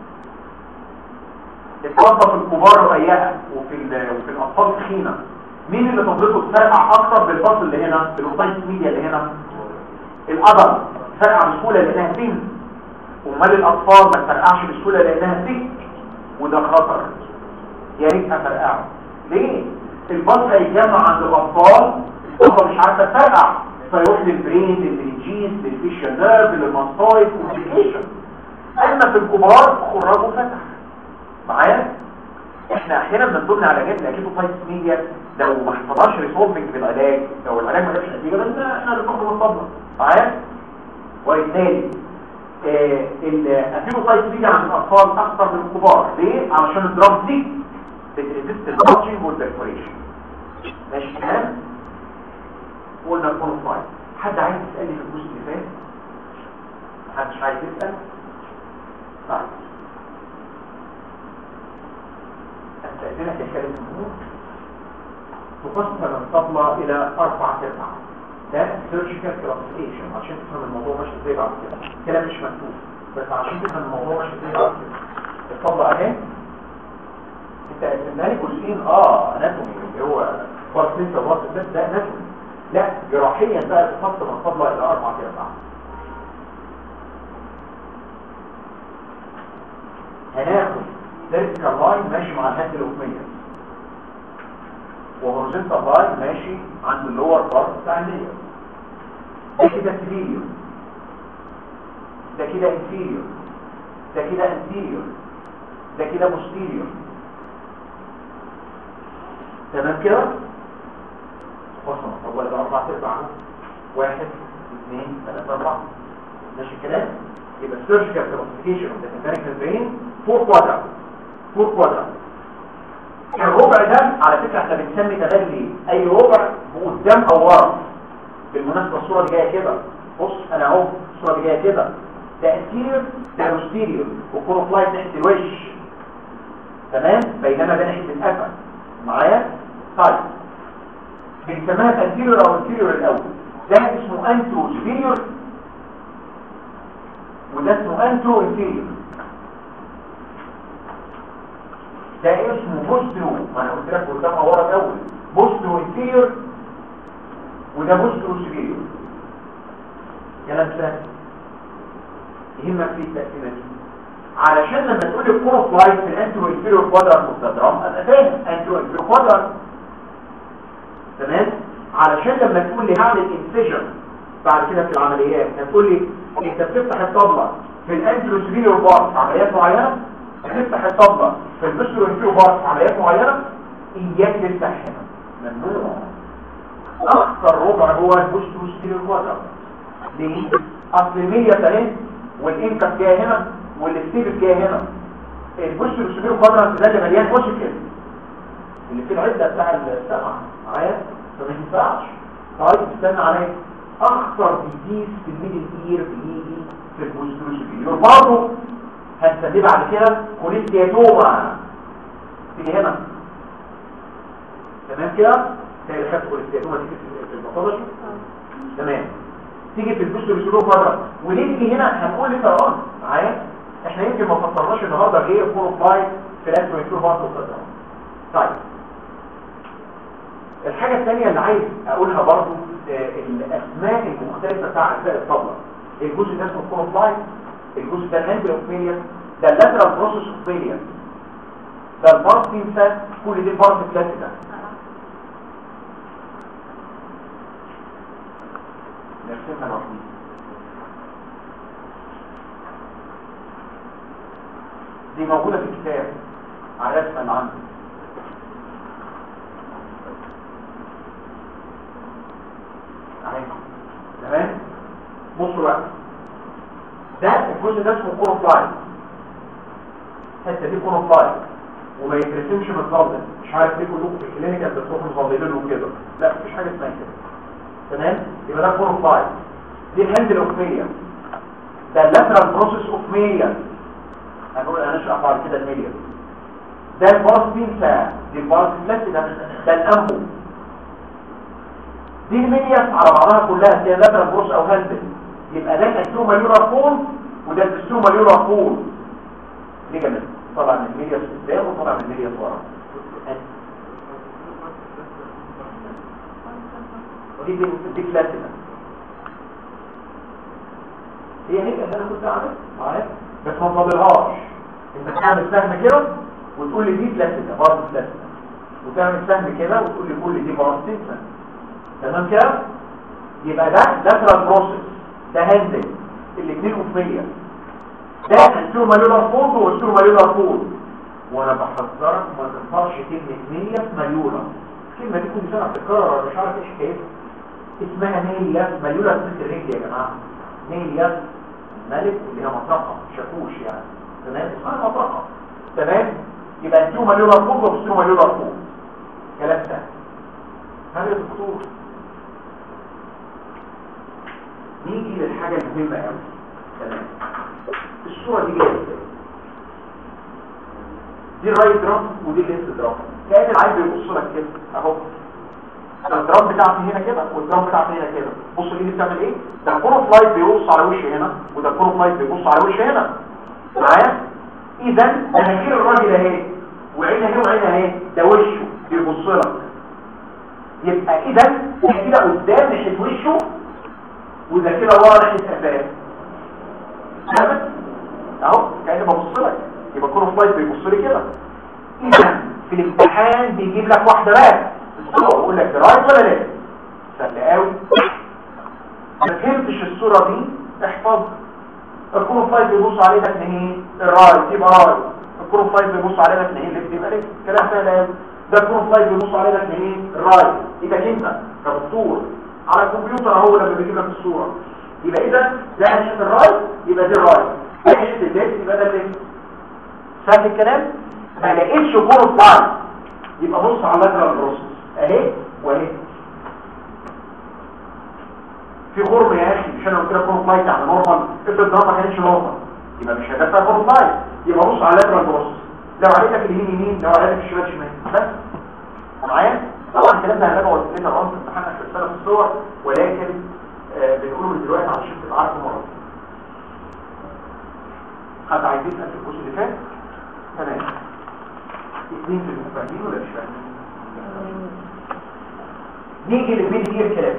اتوظف الكبار رقيقه وفي وفي الاطفال تخينه مين اللي طبلته تفرقع اكتر بالباص اللي هنا بالاوبايت ميديا اللي هنا القدم تفرقع بسهوله لانها سن ومال الاطفال ما تفرقعش بسهوله لانها سن وده خطر يا ريت افرقعه ليه الباص هيتجمع عند الاطفال هو مش عارفه تفرقع فيروح للبرين للمنجيز للفيشن نيرف للمنطايف كومبليكيشن اما في الكبار خراج وفتح معايا احنا احيانا بنضمن على جانب اكيد فايت ميديا لو ما حصلش ريسولفنج بالعلاج لو العلاج ما جابش نتيجه بس احنا اللي بناخد الصدمه معايا وبالتالي آه الافيروسايت ميديا عند الاطفال اكثر من الكبار ليه علشان الدراج دي بتريزست الباتشنج والبرفوريشن ماشي كلام قلنا الكونفايت حد عايز يسالني في الجزء اللي فات محدش عايز يسال طيب استأذنك يا كريم الأمور تقسم الطبلة إلى أربع أرباع ده سيرجيكال كلاسيفيكيشن عشان تفهم الموضوع ماشي ازاي بعد كده الكلام مش مكتوب بس عشان تفهم الموضوع ماشي ازاي بعد كده الطبلة اهي انت قسمنا لي جزئين اه اناتومي اللي هو بارت سنتر بارت سنتر ده اناتومي لا جراحيا بقى تقسم الطبلة إلى أربع أرباع هناخد فيرتيكال لاين ماشي مع الهاند الأمية وهورزنتال لاين ماشي عند اللور بارت بتاع اللير ده كده سبيريور ده كده انفيريور ده كده انتيريور ده كده بوستيريور تمام كده وصل طب ولا اربع ارباع واحد اثنين ثلاثة اربعة ماشي الكلام يبقى السيرجيكال كلاسيفيكيشن اوف ذا ميكانيكال برين فور كوادرانت فور كوادرانت الربع ده على فكرة احنا بنسمي تغلي اي ربع قدام او ورا بالمناسبة الصورة دي جاية كده بص انا اهو الصورة دي جاية كده ده انتيريور ده بوستيريور والكوروفلايت ناحية الوش تمام بينما ده ناحية القفا معايا طيب بنسميها انتيريور او انتيريور الاول ده اسمه انترو سبيريور وده اسمه انترو انتيريور ده اسمه بوسترو ما انا قلت لك قدامها ورا الاول بوسترو انتيريور وده بوسترو سبيريور كلام سهل يهمك في التقسيمه دي علشان لما تقول الكورو فلايت في الانترو انتيريور كوادرانت مستدرام ابقى فاهم انترو انتيريور كوادرانت تمام علشان لما تقول لي هعمل انسيجن بعد كده في العمليات هتقول لي انت بتفتح الطبله في الانترو سبيريور بارت في عمليات معينه بتفتح الطبله في البسترو انترو بارت في عمليات معينه اياك تفتح هنا ممنوع اخطر ربع هو البسترو سبيريور كوادرانت ليه اصل المية اهي والانكس جايه هنا والستيبس جايه هنا البسترو سبيريور كوادرانت ده اللي مليان اوسيكل اللي في العده بتاع السمع معايا فما ينفعش طيب استنى عليا اخطر ديزيز في الميدل اير بيجي في البوسترو سبيريور برضه هنسميه بعد كده كوليستياتوما تيجي هنا تمام كده تلاقي خدت كوليستياتوما تيجي في الباثولوجي تمام تيجي في البوسترو سبيريور مره وليه تيجي هنا هنقول لك اه معايا احنا يمكن ما فسرناش النهارده غير بروفايل في الانترويتور بارت طيب الحاجة الثانية اللي عايز اقولها برضو الاسماء المختلفة بتاع اجزاء الطبلة الجزء ده اسمه كونفلايت الجزء ده الهاند اوفيليا ده اللاترال بروسس اوفيليا ده البارتين فات كل دي بارت بلاتينا نرسمها لوحدي دي موجودة في الكتاب على اسم اللي عندي تمام بصوا بقى ده الجزء ده اسمه كورفلاين الحته دي كورفلاين وما يترسمش متظلل مش عارف ليه كلكم في الكلينيكال بتروحوا مظللينه كده لا مفيش حاجه اسمها كده تمام يبقى ده كورفلاين دي الهاند الاوفميليا ده اللاترال بروسيس اوفميليا هنقول هنشرح بعد كده الميليا ده البارس بينسا دي البارس ده ده الانبو دي المينيس على بعضها كلها هي لاترال بروس او هاندل يبقى ده السوما يورا فون وده السوما يورا فون دي جميل طبعا من المينيس قدام وطبعا من المينيس ورا دي دي دي بلاتينا هي هي اللي انا كنت عاملها معايا بس ما تفضلهاش انت تعمل سهم كده وتقول لي دي بلاستيك برضه بلاستيك وتعمل سهم كده وتقول لي كل دي بلاستيك تمام كده يبقى ده لاترال بروسيس ده هاندل الاثنين اوفيه ده انتو ماليولار فولد وانتو ماليولار فولد وانا بحذرك ما تنفعش كلمه نيه ماليولار الكلمه دي كل سنه بتتكرر انا مش عارف ايش كيف اسمها نيه ماليولار مثل الرجل يا جماعه نيه ملك اللي هي مطرقه شاكوش يعني تمام اسمها مطرقه تمام يبقى انتو ماليولار فولد وانتو ماليولار فولد كلام سهل هل يا دكتور نيجي للحاجة المهمة قوي تمام الصورة دي جاية ازاي دي الرايت درام ودي الليفت درام كأن العين بيبص لك كده اهو الدرام بتاعتي هنا كده والدرام بتاعتي هنا كده بص دي بتعمل ايه ده الكورو فلايت بيبص على وشي هنا وده الكورو فلايت بيبص على وشي هنا معايا اذا مناخير الراجل اهي وعين اهي وعين اهي ده وشه بيبص لك يبقى اذا كده قدام ناحيه وشه وده كده ورا ناحيه قفاه فهمت اهو كاني ببص لك يبقى كل فلايت بيبص لي كده اذا في الامتحان بيجيب لك واحده بس يقول لك رايت ولا ليفت سهل قوي ما فهمتش الصوره دي احفظها الكون فلايت بيبص عليه ده ناحيه الرايت يبقى رايت الكون فلايت بيبص عليه ده ناحيه الليفت يبقى ليفت كلام سهل قوي ده الكون فلايت بيبص عليه ده ناحيه الرايت يبقى انت كدكتور على الكمبيوتر اهو لما بيجيب لك الصورة يبقى اذا ده ناحية الرايت يبقى دي الرايت ناحية الليفت يبقى ده الليفت فاهم الكلام ما لقيتش كورة لاين يبقى بص على اللاترال بروسس اهي واهي في خرم يا اخي مش انا قلت لك كورة لاين يعني نورمال افرض ده ما كانش نورمال يبقى مش هدفها كورة لاين يبقى بص على اللاترال بروسس لو عليك اليمين يمين لو عليك الشمال شمال بس معايا طبعا الكلام ده هنراجعه لنا الرمز امتحاننا في السنه في الصور ولكن آه بنقوله من دلوقتي علشان تبقى عارف مره حد عايز يسال في الجزء اللي فات تمام اثنين في المفاهيم ولا مش فاهمين نيجي للميدي جير كلام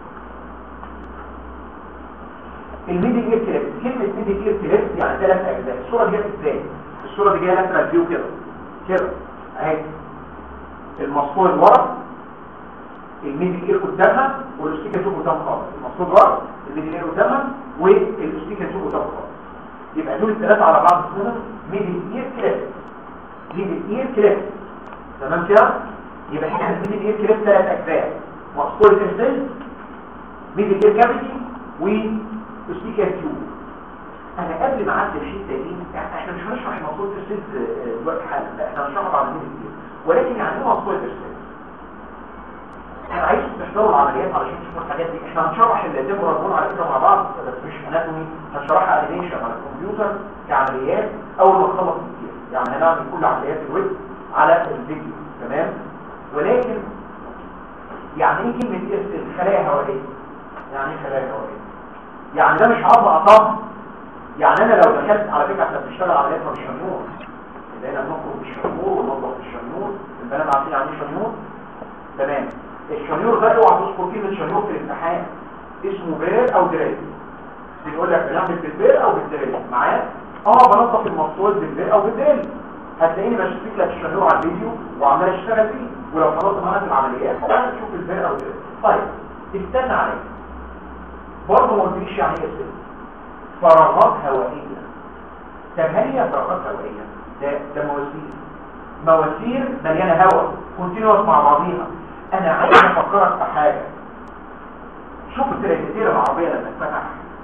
الميدي جير كلام كلمه ميدي جير كلام يعني ثلاث اجزاء الصوره دي ازاي الصوره دي جايه لاترال فيو كده كده اهي المصفوع اللي ورا الميدي اير قدامها والاستيكا شوف قدام خالص المصفوع ورا الميدي اير قدامها والاستيكا شوف قدام خالص يبقى دول الثلاثه على بعض اسمهم ميدي اير كليب ميدي اير كليب تمام كده يبقى احنا الميدي اير كليب ثلاث اجزاء مصفوع الانسان ميدي اير كافيتي والاستيكا تيوب انا قبل ما اعدي الحته دي يعني احنا مش هنشرح مصفوع الانسان دلوقتي حالا لا احنا هنشرح على الميدي اير ولكن يعني ايه مصفوع الانسان انا عايز تحضروا العمليات علشان تشوفوا الحاجات دي احنا هنشرح الديمورابون على فكره مع بعض بس مش اناتومي هنشرحها انيميشن على الكمبيوتر كعمليات اول ما نخلص الكتير يعني هنعمل كل عمليات الويب على الفيديو تمام ولكن يعني ايه كلمه الخلايا هوائيه يعني ايه خلايا هوائيه يعني ده مش عضله اطم يعني انا لو دخلت على فكره احنا بنشتغل عمليات مش شنور لقينا بنخرج بالشنور وننظف بالشنور البنات عارفين يعني ايه شنور تمام الشنيور ده اوعى تذكر كلمه شنيور في الامتحان اسمه بير او دريل بيقول لك بنعمل بالبير او بالدريل معايا اه بنظف المفصول بالبير او بالدريل هتلاقيني بشترك لك الشنيور على الفيديو وعمال اشتغل فيه ولو خلصت معانا في العمليات تعالى تشوف البير او الدريل طيب استنى عليا برضه ما قلتليش يعني ايه السن فراغات هوائيه طب هل هي فراغات هوائيه ده ده مواسير مواسير مليانه هواء كونتينوس مع بعضيها انا عايز افكرك في حاجه شوف التريكتير العربيه لما اتفتح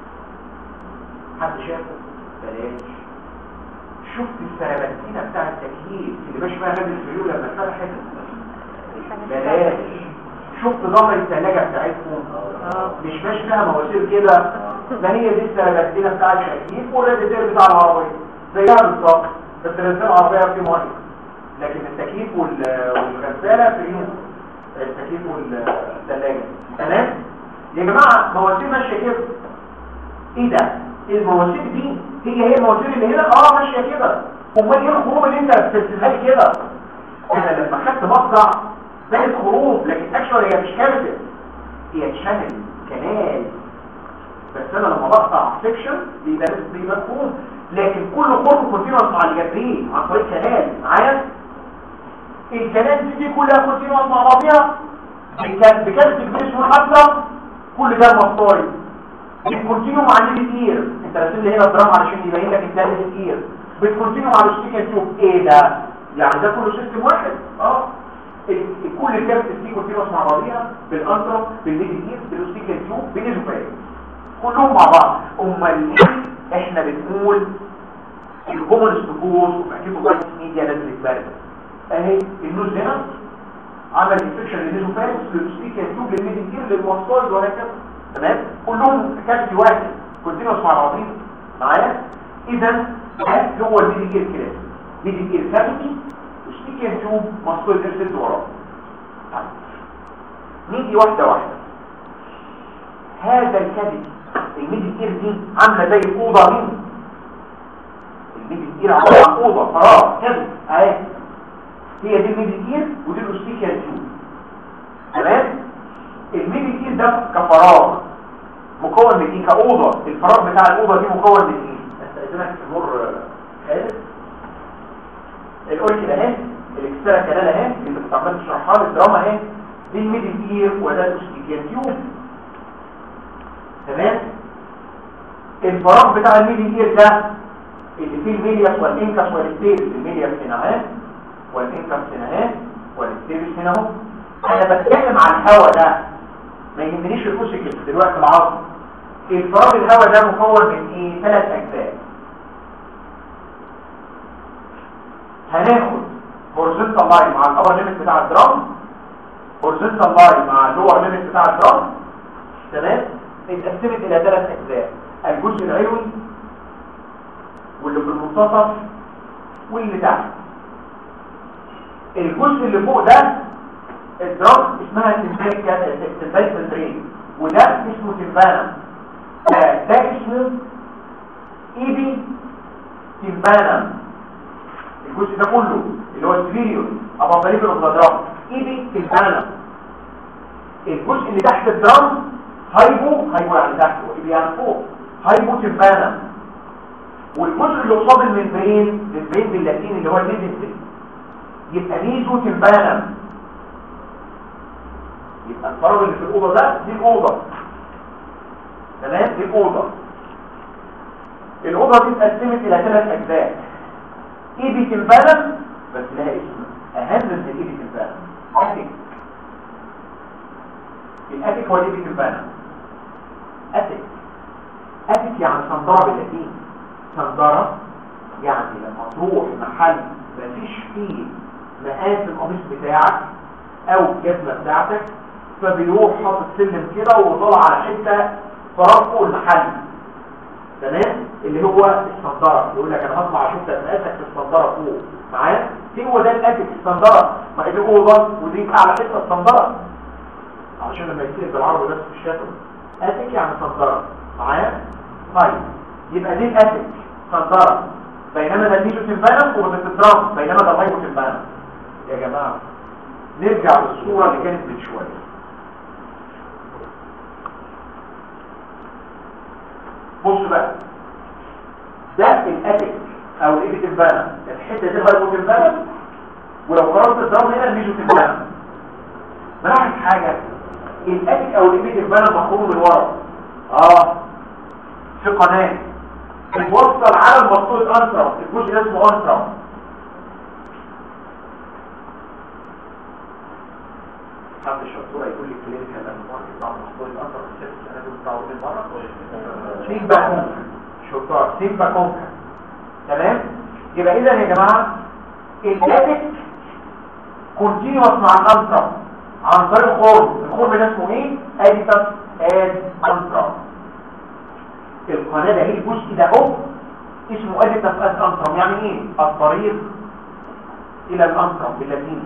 حد شافه بلاش شفت السربنتينه بتاع التكييف اللي ماشي فيها غاب الفيول لما اتفتحت بلاش شفت ظهر الثلاجه بتاعتكم مش ماشي فيها مواسير كده ما هي دي السربنتينه بتاع التكييف والراديتير بتاع العربيه زيها بالظبط بس الراديتير العربيه فيه ميه لكن التكييف والغساله فيهم التكييف والثلاجة تمام يا جماعة مواسير ماشية كده ايه ده المواسير دي هي هي المواسير اللي هنا اه ماشية كده امال ايه الخروج اللي انت بتستهلك كده انا لما خدت مقطع بقت خروج لكن اكشوال هي مش كارثة هي تشانل كنال بس انا لما بقطع سيكشن بيبقى بيبقى مفهوم لكن كل خرم كونتينوس مع الجنبين عن طريق كنال معايا الكنال دي كلها كونتينوس مع بعضيها بكام بكام تكبير محاضره كل ده مصطاري بتكونتينو مع الليل اير انت راسم لي هنا الدرام علشان يبين لك انت الليل اير بتكونتينو مع الستيكن تيوب ايه ده يعني ده كله سيستم واحد اه ال- كل الكابت دي كونتينوس مع بعضيها بالانترا بالليل اير بالستيكن تيوب بالنيزوفاج كلهم مع بعض امال ليه احنا بنقول الكومن ستوكوز وفاكيتو بايت ميديا نزلت بارده اهي النوز هنا عمل انفكشن للنيزوفاج للستيكن تيوب للميدل اير للماستويد وهكذا تمام كلهم كابت واحد كونتينوس مع بعضهم معايا اذا ده هو الميدل اير كده ميدل اير كافيتي وستيكن تيوب ماستويد اير وراه طيب. نيجي واحده واحده هذا الكبد الميدل اير دي عامله زي الاوضه مين الميدل اير عباره عن اوضه فراغ كده اهي هي دي الميدل اير ودي الاستيكيا تيوب تمام الميدل اير ده كفراغ مكون من ايه كاوضه الفراغ بتاع الاوضه دي مكون من ايه استاذنك تمر خالد القول كده اهي الاكسترا كانال اهي اللي انت عمال تشرحها لي الدراما اهي دي الميدل اير وده الاستيكيا تيوب تمام الفراغ بتاع الميدل اير ده اللي فيه الميلياس والانكس والستيرس الميلياس هنا اهي والانكس هنا اهي والستيرس هنا اهو انا بتكلم عن الهواء ده ما يهمنيش الفوسيكل دلوقتي العظم الفراغ الهواء ده مكون من ايه ثلاث اجزاء هناخد هورزنتال لاين مع الابر ليميت بتاع الدرام هورزنتال لاين مع اللور ليميت بتاع الدرام تمام اتقسمت الى ثلاث اجزاء الجزء العلوي واللي في المنتصف واللي تحت الجزء اللي فوق ده الدرام اسمها تمبايك ممبرين وده اسمه تمبانا ده, ده اسمه ايبي تمبانا الجزء ده كله اللي هو السفيريور ابو طريق الغدرام ايبي تمبانا الجزء اللي تحت الدرام هايبو هايبو يعني تحت وايبي يعني فوق هايبو تمبانا والجزء اللي قصاد الممبرين الممبرين باللاتيني اللي هو الميدنسل يبقى ميزو تمبانا يبقى الفراغ اللي في الأوضة ده دي الأوضة تمام دي الأوضة الأوضة دي اتقسمت إلى ثلاث أجزاء إيدي تمبانا بس لها اسم أهم من الإيدي تمبانا أتك الأتك هو الإيدي تمبانا أتك أتك يعني صندرة باللاتين صندرة يعني لما تروح محل مفيش فيه مقاس القميص بتاعك او الجزمة بتاعتك فبيروح حاطط سلم كده وطلع على حته فراغ فوق المحل تمام اللي هو الصندره يقول لك انا هطلع اشوف مقاسك في الصندره فوق معايا هو ده الاتك الصندره ما دي اوضه ودي اعلى حته الصندره عشان لما يصير بالعربي بس في الشكل اتك يعني صندره معايا طيب يبقى دي الاتك صندره بينما ده الميزو تنبانم وبتترام بينما ده الهايبو تنبانم يا جماعه نرجع للصورة اللي كانت من شوية بص بقى ده الاتك او الايبي تنبانا الحتة دي الهايبو تنبانا ولو قررت الدرام هنا الميزو تنبانا ملاحظ حاجة الاتك او الايبي تنبانا مخروم من ورا اه في قناة بتوصل على المسطول انترا الجزء ده اسمه انترا حد الشطورة يقول لي كلينيكال انفورماتيك بعد مسطول الانترا في الست سنة دول بتاعه من مرة سيمبا كونكا شطار سيمبا كونكا تمام يبقى اذا يا جماعة الاتك كونتينوس مع الانترا عن طريق خرم الخرم ده اسمه ايه اديتاس اد انترا القناة ده هي الجزء ده اهو اسمه اديتاس اد انترا يعني ايه الطريق الى الانترا باللاتيني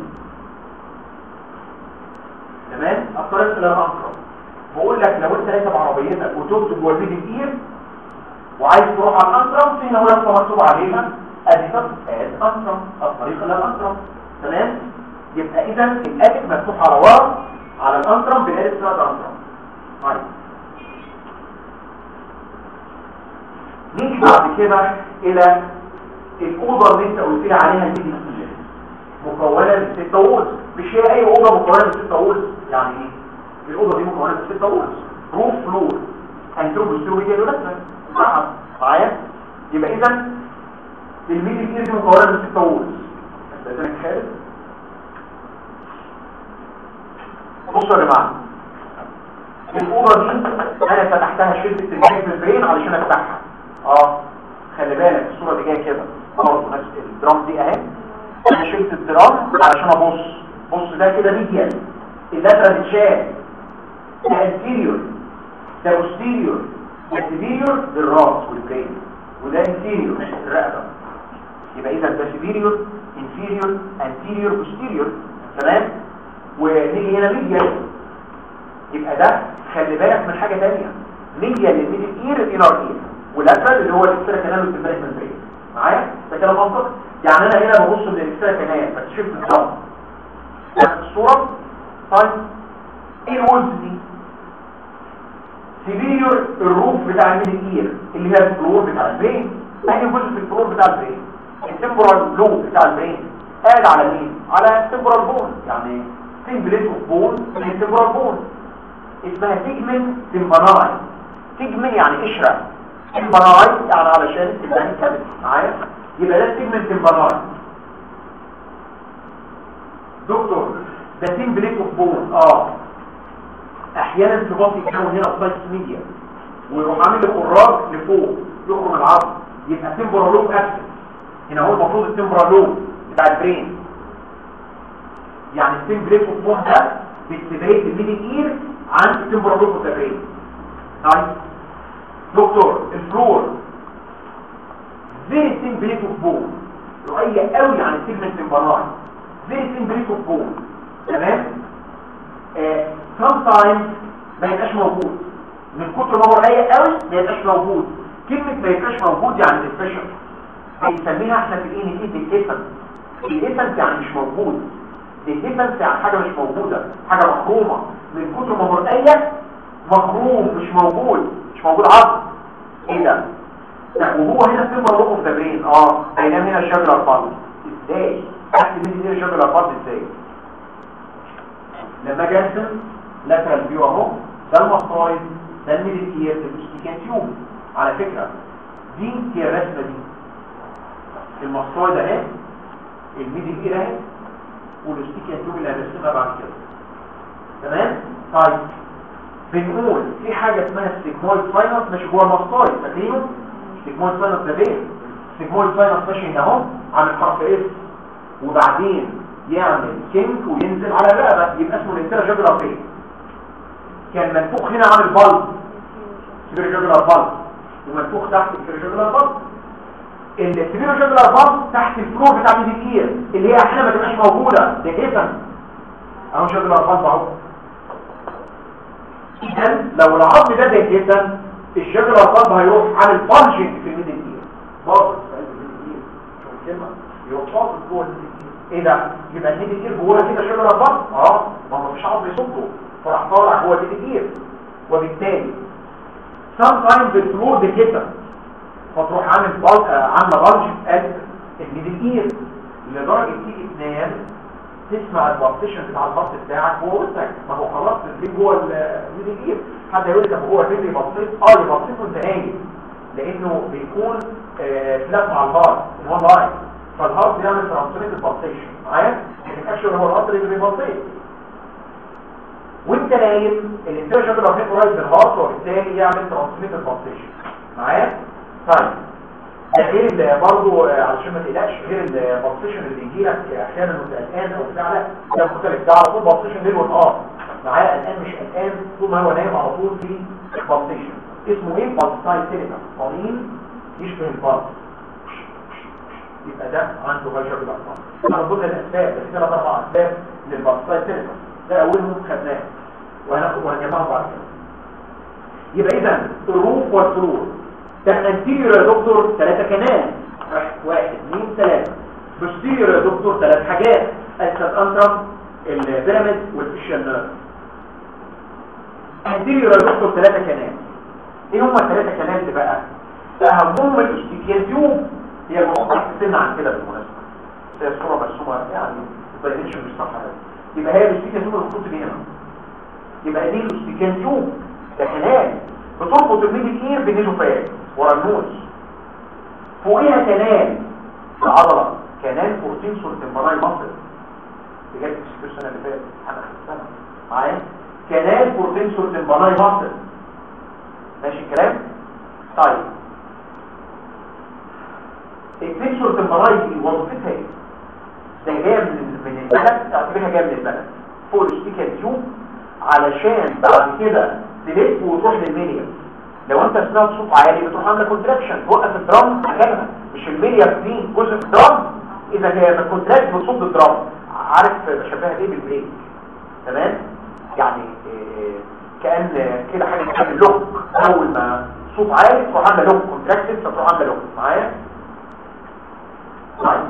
تمام الطريق الى الانترا بقول لك لو انت راكب عربيتك وتكتب جوه الفيديو كتير وعايز تروح على الانترا في هنا ورقه مكتوب عليها اديتاس اد انترا الطريق الى الانترا تمام يبقى اذا الادك مفتوح على ورا على الانترا بالاديتاس اد انترا طيب نيجي بعد كده الى الاوضه اللي انت قلت لي عليها الميدل اير مكونه من ستة وولز مش هي اي اوضه مكونه من ستة وولز يعني ايه الاوضه دي مكونه من ستة وولز روف فلور انتروبوستروميديا ولاترال نعم معايا يبقى اذا الميدل اير دي مكونه من ستة وولز استاذنك خالد بصوا يا جماعه الاوضه دي انا فتحتها شلت التنجيز البرين علشان افتحها اه خلي بالك الصوره دي جايه كده برضه نفس الدرام دي اهي انا شلت الدرام علشان ابص بص ده كده ميديال اللاترال اتشال ده انتيريور ده بوستيريور ده سيفيريور للراس والبرين وده انتيريور الرقبه يبقى اذا ده سيفيريور انفيريور انتيريور بوستيريور تمام ونيجي هنا ميديال يبقى ده خلي بالك من حاجة تانية ميديال للميدل اير الانر اير والاسفل اللي هو الاكسترا كانال والتمبريك ممبرين معايا ده كلام منطقي يعني انا هنا ببص من الاكسترا كانال بكتشف الضغط الصورة طيب ايه الولز دي سيفيريور الروف بتاع الميدل اير اللي هي الفلور بتاع البرين اي جزء في الفلور بتاع البرين التمبرال لوب بتاع البرين قاعد على مين على التمبرال بون يعني تمبليت اوف بون من التمبرال بون اسمها تجمن تمبناي تجمن يعني قشرة تمبناي يعني علشان تبقى كبد معايا يبقى ده تجمن تمبناي دكتور ده تمبليت اوف بون اه احيانا في بطن يتكون هنا سايت ميديا ويروح عامل الخراج لفوق يخرج من العظم يبقى تمبرالوب اكسس هنا هو المفروض التمبرالوب بتاع البرين يعني التمبليت اوف بون ده بيستبعد الميدل اير عن التمبرالوب والتبرين طيب دكتور الفلور زي تمبليت اوف بون رؤية قوي عن السيجمنت تمبراي زي تمبليت اوف بون تمام آه sometimes ما يبقاش موجود من كتر ما هو رقيق قوي ما يبقاش موجود كلمة ما يبقاش موجود يعني الفشل بنسميها احنا في الايه نتيجة الاسم الاسم يعني مش موجود الاسم يعني حاجة مش موجودة حاجة محرومة من كتر ما هو رقيق مخروم مش موجود مش موجود عظم ايه ده لا وهو هنا في مرلوق في تمرين اه بينما هنا الشجر الفرد ازاي تحت مين هنا الشجر الفرد ازاي لما جاسم لاترال فيو اهو ده المصايد ده الميديكير الاستيكاتيوم على فكرة دي هي الرسمة دي المصايد اهي الميديكير اهي والاستيكاتيوم اللي هنرسمها بعد كده تمام طيب بنقول في حاجة اسمها السيجمويد ساينس ماشي جوه المصايد فاكرينه السيجمويد ساينس ده فين السيجمويد ساينس ماشي هنا اهو عامل حرف اس وبعدين يعمل كينك وينزل على الرقبة يبقى اسمه الانترا جاجولار فين كان منفوخ هنا عامل بلب سبير جاجولار بلب ومنفوخ تحت السبير جاجولار بلب السبير جاجولار بلب تحت الفلور بتاع الميديكير اللي هي احنا ما تبقاش موجودة ده جسم اهو جاجولار بلب اهو اذا لو العظم ده ده جدا الجاجولار بلب هيروح عامل بلجنج في الميديكير باظت في قلب الميديكير شوف الكلمة يروح باظت جوه الميديكير ايه ده يبقى النيدي كتير جوه كده شجره البطن اه ما هو مفيش عظم يصده فراح طالع جوه النيدي كتير وبالتالي sometimes الفلور دي كده فتروح عامل بل... آه عامله بلج في قلب النيدي كتير لدرجه تيجي تنام تسمع البارتيشن بتاع البط بتاعك وهو وسطك ما هو خلاص الرجل جوه النيدي كتير حد يقول لك طب هو الرجل بسيط اه بسيط وانت نايم لانه بيكون آه فلات مع البار الوان لاين فالهارت بيعمل ترانسليت البلسيشن معايا الاكشن هو الهارت اللي بيبلسيت وانت نايم الانترشن بيبقى فيه قريب من الهارت وبالتالي يعمل ترانسليت البلسيشن معايا طيب ده غير اللي برضه علشان ما تقلقش غير البلسيشن اللي بيجي لك احيانا وانت قلقان او بتاع لا ده مختلف ده على طول بلسيشن ليل ونهار معايا قلقان مش قلقان طول ما هو نايم على طول في بلسيشن اسمه ايه بلساي تيليكا قليل يشبه البلس يبقى ده عنده غير بالاطفال انا ضمن الاسباب بس ثلاث اربع اسباب للباسطاي تلك ده اولهم خدناه وهناخد وهنجمعهم بعد كده يبقى اذا الروف والفلور ده انتيريور يا دكتور ثلاثه كمان واحد اثنين ثلاثه بوستيريور يا دكتور ثلاث حاجات السد انترم البيراميد والفيشال نيرف انتيريور يا دكتور ثلاثه كمان ايه هم الثلاثه كمان اللي بقى اهمهم الاستيكيان تيوب هي المفروض تحت سن عن كده بالمناسبه هي الصوره مرسومه يعني الدايمنشن مش صح يعني. يبقى هي الاستيكيان تيوب المفروض تبقى هنا يبقى دي الاستيكيان تيوب ده كنال بتربط الميدل اير بالنيزوفاج ورا النوز فوقيها كنال العضله كنال فورتينسور تمبراي مصر بجد في السنه اللي فاتت انا اخر السنه معايا كنال فورتينسور تمبراي مصر ماشي الكلام طيب التنسور تمبراي دي وظيفتها ايه ده جايه من من البلد تعتبرها جايه من البلد فوق الستيكال تيوب علشان بعد كده تلف وتروح للمينيا لو انت سمعت صوت عالي بتروح عامله كونتراكشن توقف الدرام مكانها مش المينيا دي جزء من الدرام اذا هي الكونتراكت بتصد الدرام عارف بشبهها ايه بالبريك تمام يعني إيه كان كده حاجه بتعمل لوك اول ما صوت عالي تروح عامله لوك كونتراكتد فتروح عامله لوك معايا طيب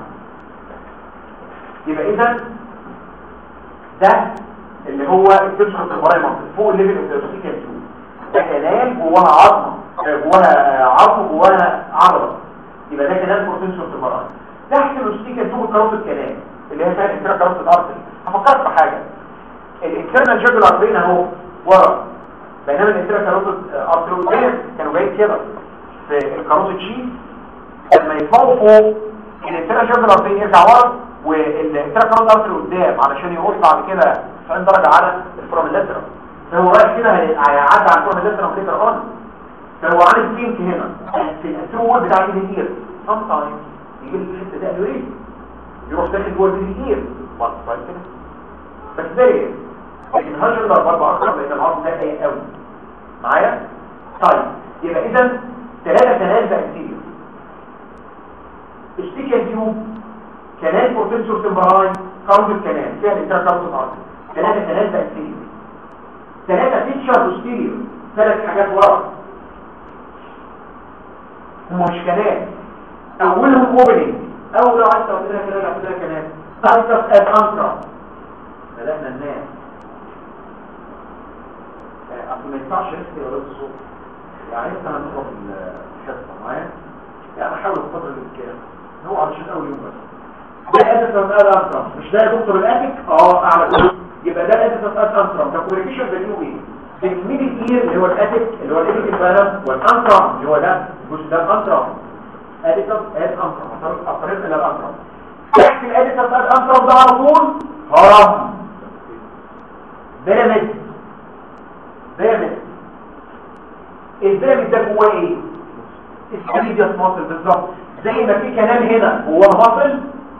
يبقى اذا ده اللي هو التنشر التمبراي منطقه فوق الليفل اوف ده كنال جواها عظمه جواها عظم جواها عضله يبقى ده كنال بروتنشر التمبراي تحت الاستيكا تشوف كروت الكنال اللي هي فيها الانترا كروت الارتري هفكرك في حاجه الانترنال جيرد الارترين اهو ورا بينما الانترا كروت الارتري كانوا جايين كده في الكروت تشيز لما يطلعوا فوق الانترا جيرد الارترين يرجع ورا والانترا كروت الارتري قدام علشان يروح بعد كده 90 درجه على الفوراميلاترا فهو رايح كده هيعدي على الفوراميلاترا وليتر اون فهو عامل فينك هنا في الثرو بتاع الايد سام تايم يجي لي الحته ده قالوا ايه يروح داخل جوه الايد بس كده بس ده ايه لكن هاجر ده برضه اكتر لان العظم ده ضيق قوي معايا طيب يبقى اذا ثلاثه كنال بكتيريا اشتكى تيوب كنال بروتنسور تمبراي كاونت كنال فيها الانتر كاونت ارتر ثلاثه كنال بكتيريا ثلاثه فيتشر بوستيريور ثلاث حاجات ورا هم مش كنال اولهم اوبننج اول لو عايز تقول لنا كده لها كنال تايتس اد انترا بدأنا الناس اصل ما ينفعش نحكي ولا الصوت يعني انت هنضرب الحصه معايا يعني احاول بقدر الامكان هو علشان اول يوم بس ده ادت مسألة انترم مش ده يا دكتور الاتك اه اعلى كله يبقى ده ادت مسألة انترم ده كوميونيكيشن بينه ايه الميدل اير اللي هو الاتك اللي هو الاتك البالم والانترم اللي هو ده الجزء ده الانترم ادت اد انترم الطريق الى الانترم تحت الادت اد انترم ده على طول هرم بيراميد بيراميد البيراميد ده جواه ايه السبيديوس ماسل بالظبط زي ما في كلام هنا جواه ماسل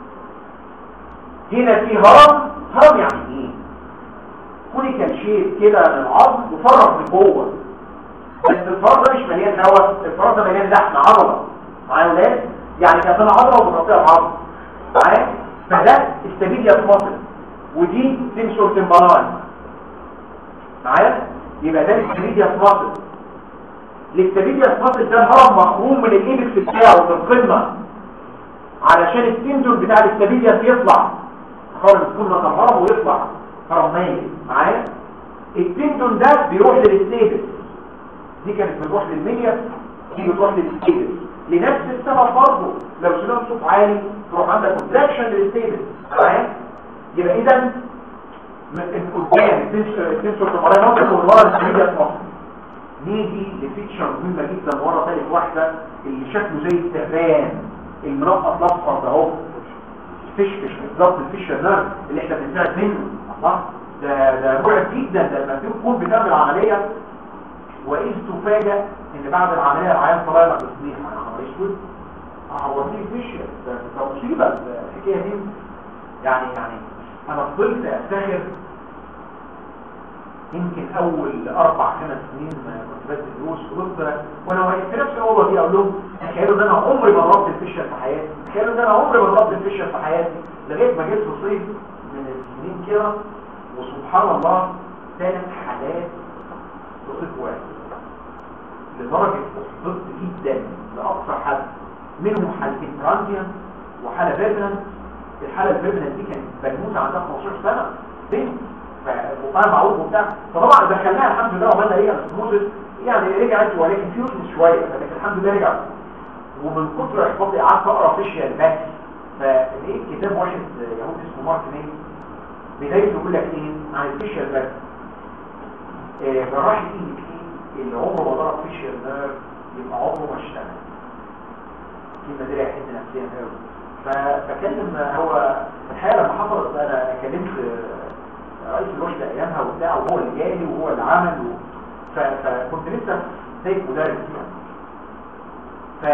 هنا في هرم هرم يعني ايه كونيكال شيب كده من العظم وفرغ من جوه بس الفرغ ده مش مليان هواء الفرغ ده مليان لحم عضله معايا ولاد يعني كانت العضله وبتغطيها العظم معايا فده السبيديوس ماسل ودي تنشر تمبراي معايا يبقى ده الاستابيديا ماسل الاستابيديا ماسل ده هرم مخروم من الايبكس بتاعه من القمه علشان التندون بتاع الاستابيديا يطلع خرج القمه الهرم ويطلع هرم مايل معايا التندون ده بيروح للاستيبس دي كانت بتروح للميديا دي بتروح للاستيبس لنفس السبب برضه لو سمعت صوت عالي تروح عندك كونتراكشن للاستيبس معايا يبقى اذا من قدام التنسور تمارين ممكن من ورا السبيديا في مصر نيجي لفيتشر مهمه جدا ورا ثالث واحده اللي شكله زي التعبان المنقط الاصفر ده اهو فشفش بالظبط الفيشر نيرف اللي احنا بنساعد منه الله ده ده مرعب جدا ده لما تكون بتعمل عمليه واذ تفاجئ ان بعد العمليه العيان طلع لك تصنيع انا خبر اسود اه هو في فيشر ده مصيبه الحكايه دي يعني يعني انا فضلت افتخر يمكن اول اربع خمس سنين كنت بدي دروس فضلت وانا واقف في نفس الاوضه دي اقول لهم تخيلوا ان انا عمري ما ضربت الفشه في حياتي تخيلوا ان انا عمري ما ضربت الفشه في حياتي لغايه ما جيت في صيف من السنين كده وسبحان الله ثلاث حالات في صيف واحد لدرجه احبطت جدا لاقصى حد منهم حالتين ترانزيان وحاله بيرمننت الحاله البيرمننت دي كانت بنوته عندها 15 سنه بنت وقام معروف وبتاع فطبعا دخلناها الحمد لله وعملنا ايه اسموزس يعني رجعت ولكن فيوزن شويه لكن الحمد لله رجعت ومن كتر احباطي قعدت اقرا فيشيال بس فلقيت كتاب واحد يهودي اسمه مارك نيل بدايته يقول لك ايه عن الفيشيال بس آه، جراح الاي بي اللي عمره ما ضرب فيشيال نيرف يبقى عمره ما اشتغل الكلمه دي حته نفسيا قوي فبكلم هو الحقيقه لما حصلت انا كلمت آه، رئيس الوحده ايامها وبتاع وهو اللي جالي وهو اللي عمل و... ف... فكنت لسه زي مدرس يعني ف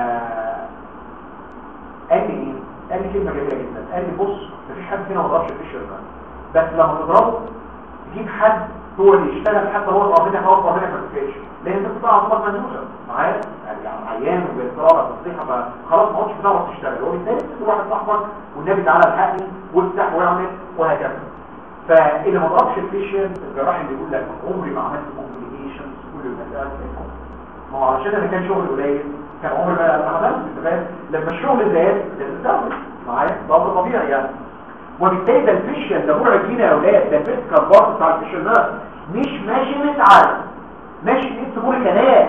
قال لي ايه قال لي كلمه جميله جدا قال لي بص مفيش حد فينا ما ضربش في الشركه بس لما تضربه تجيب حد هو اللي يشتغل حتى هو الرابطه هو الرابطه ما تفكش لان انت بتطلع عضلات منوزه معايا يعني عيان وبيضطرب تصليحها فخلاص ما عادش بتعرف تشتغل هو بالتالي تقول واحد صاحبك والنبي تعالى الحقني وافتح واعمل وهكذا فاللي ما ضربش الفيشن الجراح اللي يقول لك عمري ما عملت كومبليكيشن كل المسائل ما هو علشان انا كان شغل قليل كان عمري ما ما عملت انت فاهم لما الشغل زاد لازم تعمل معايا ده امر طبيعي يعني وبالتالي ده الفيشن ده مرعب لينا يا اولاد ده الفيسكال بارت بتاع الفيشنات مش ماشي متعرض ماشي في سبول كنال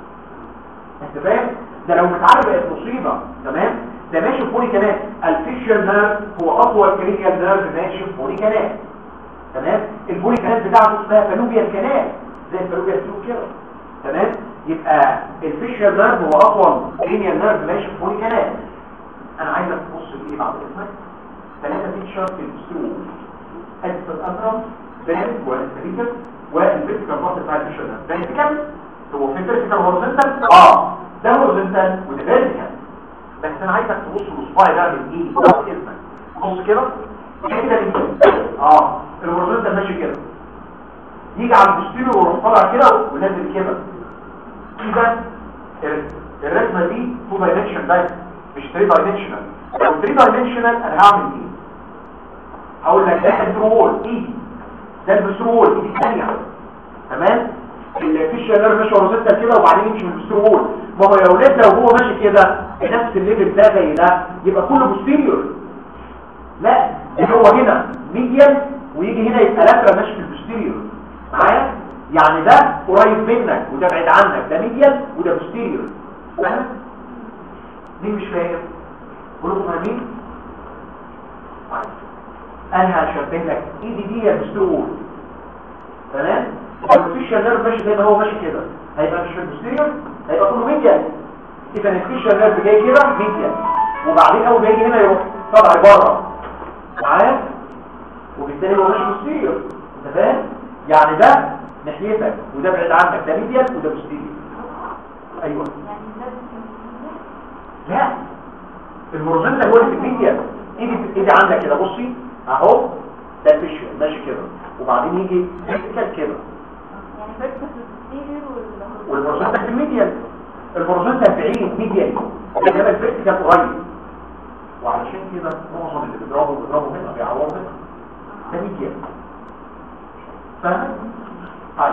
انت فاهم ده لو متعرض بقت مصيبه تمام ده ماشي في بولي كنال الفيشن نيرف هو اطول كرينيال نيرف ماشي في بولي كنال تمام البولي كنال بتاعته اسمها فالوبيال كنال زي الفالوبيال تيوب كده تمام يبقى الفيشن نيرف هو اطول كرينيال نيرف ماشي في بولي كنال انا عايزك تبص لايه بعد اذنك ثلاثه فيتشر في السلوك ادس الامرم بارد والانتريكال والفيرتيكال بارت بتاع الفيشن نيرف فيرتيكال هو في فيرتيكال هورزنتال اه ده هورزنتال وده فيرتيكال بس انا عايزك تبص للصباع ده من ايه ده اسمك بص كده كده كده اه الهورزنتال ماشي كده يجي على البوستيريور ويروح طالع كده ونازل كده اذا الرسمه دي تو دايمنشن بس مش 3 دايمنشنال لو 3 دايمنشنال انا هعمل ايه هقول لك ده البسترول ايدي ده البسترول ايدي الثانيه تمام الفيشر نيرف ماشي هورزنتال كده وبعدين يمشي من البسترول ما هو يا اولاد لو هو ماشي كده بنفس الليفل ده زي ده يبقى كله بوستيريور لا ده هو هنا ميديال ويجي هنا يبقى لاترال ماشي في البوستيريور معايا يعني ده قريب منك وده بعيد عنك ده ميديال وده بوستيريور فاهم مين مش فاهم كلكم فاهمين طيب. انا هشبه لك ايدي دي يا بسترول تمام لو الفيشر نيرف ماشي زي ما هو ماشي كده هيبقى مش في البوستيريور هيبقى كله ميديال اذا الفيشر نيرف جاي كده ميديال وبعدين اول ما يجي هنا يروح طالع بره معايا وبالتالي هو مش بوستيريور انت فاهم يعني ده ناحيتك وده بعيد عنك ده ميديال وده بوستيريور ايوه يعني لازم لا المرزنة هو اللي في الميديا ايدي ايدي عندك كده بصي اهو ده الفيشيال ماشي كده وبعدين يجي فيرتيكال كده يعني فيرتيكال بوستيريور والمرزنة في الميديا المرزنة بعيد ميديا انما الفيرتيكال قريب وعلشان كده معظم اللي بيضربوا بيضربوا هنا بيعوروا هنا ده ميديا فاهم؟ طيب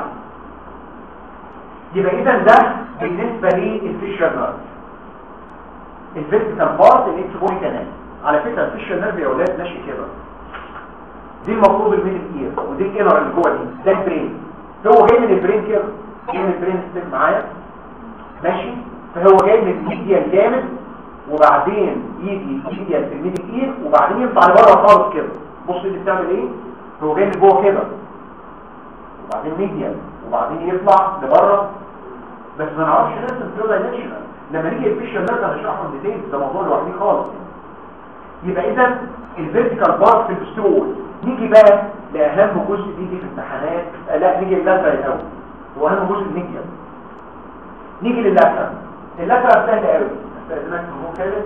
يبقى اذا ده بالنسبة للفيشيال نيرف الفيرتيكال بارت الاكسبوني كانال على فكره الفيشل نيرف يا اولاد ماشي كده دي المفروض الميدل اير ودي الانر اللي جوه دي ده البرين هو جاي من البرين كده جاي من البرين ستيك معايا ماشي فهو جاي من الميديال جامد وبعدين يجي ميديال في الميدل اير وبعدين يطلع لبره خالص كده بص دي بتعمل ايه هو جاي من جوه كده وبعدين ميديال وبعدين يطلع لبره بس ما نعرفش نرسم فلو دايمنشنال لما نيجي الفيشر نيرف هنشرحه من ديتيلز ده موضوع لوحده خالص يبقى اذا الفيرتيكال بارت في الستول نيجي بقى لاهم جزء بيجي في الامتحانات آه لا نيجي للاترال الاول هو اهم جزء الميديا نيجي للاترال اللاترال سهل قوي استاذنك مو كده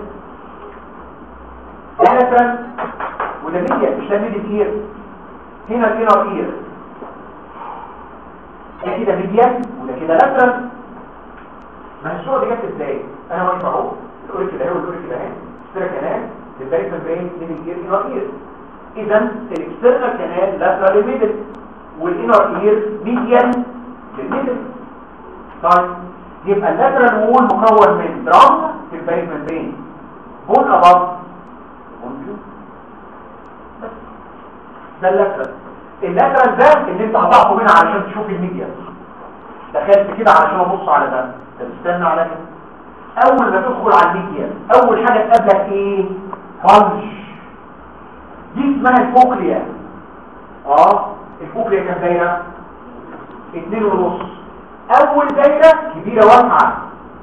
ده لاترال وده ميديا مش ده ميديا اير هنا الانر اير ده كده ميديا وده كده لاترال ما هي الصوره دي جت ازاي انا واقف اهو الاوريك ده والاوريك ده اهي سترا كانال البارك ممبرين من الاير انر اير اذا الاكسترنال كانال لاترال للميدل والانر اير ميديان للميدل طيب يبقى اللاترال وول مكون من درام في البارك ممبرين بون اباف بون بيو بس ده اللاترال اللاترال ده اللي انت هتعطه منها علشان تشوف الميديان دخلت كده علشان ابص على ده طب استنى على كده اول ما تدخل على الميديا اول حاجه تقابلك ايه بلج دي اسمها الفوكليا اه الفوكليا كام دايره اتنين ونص اول دايره كبيره واسعه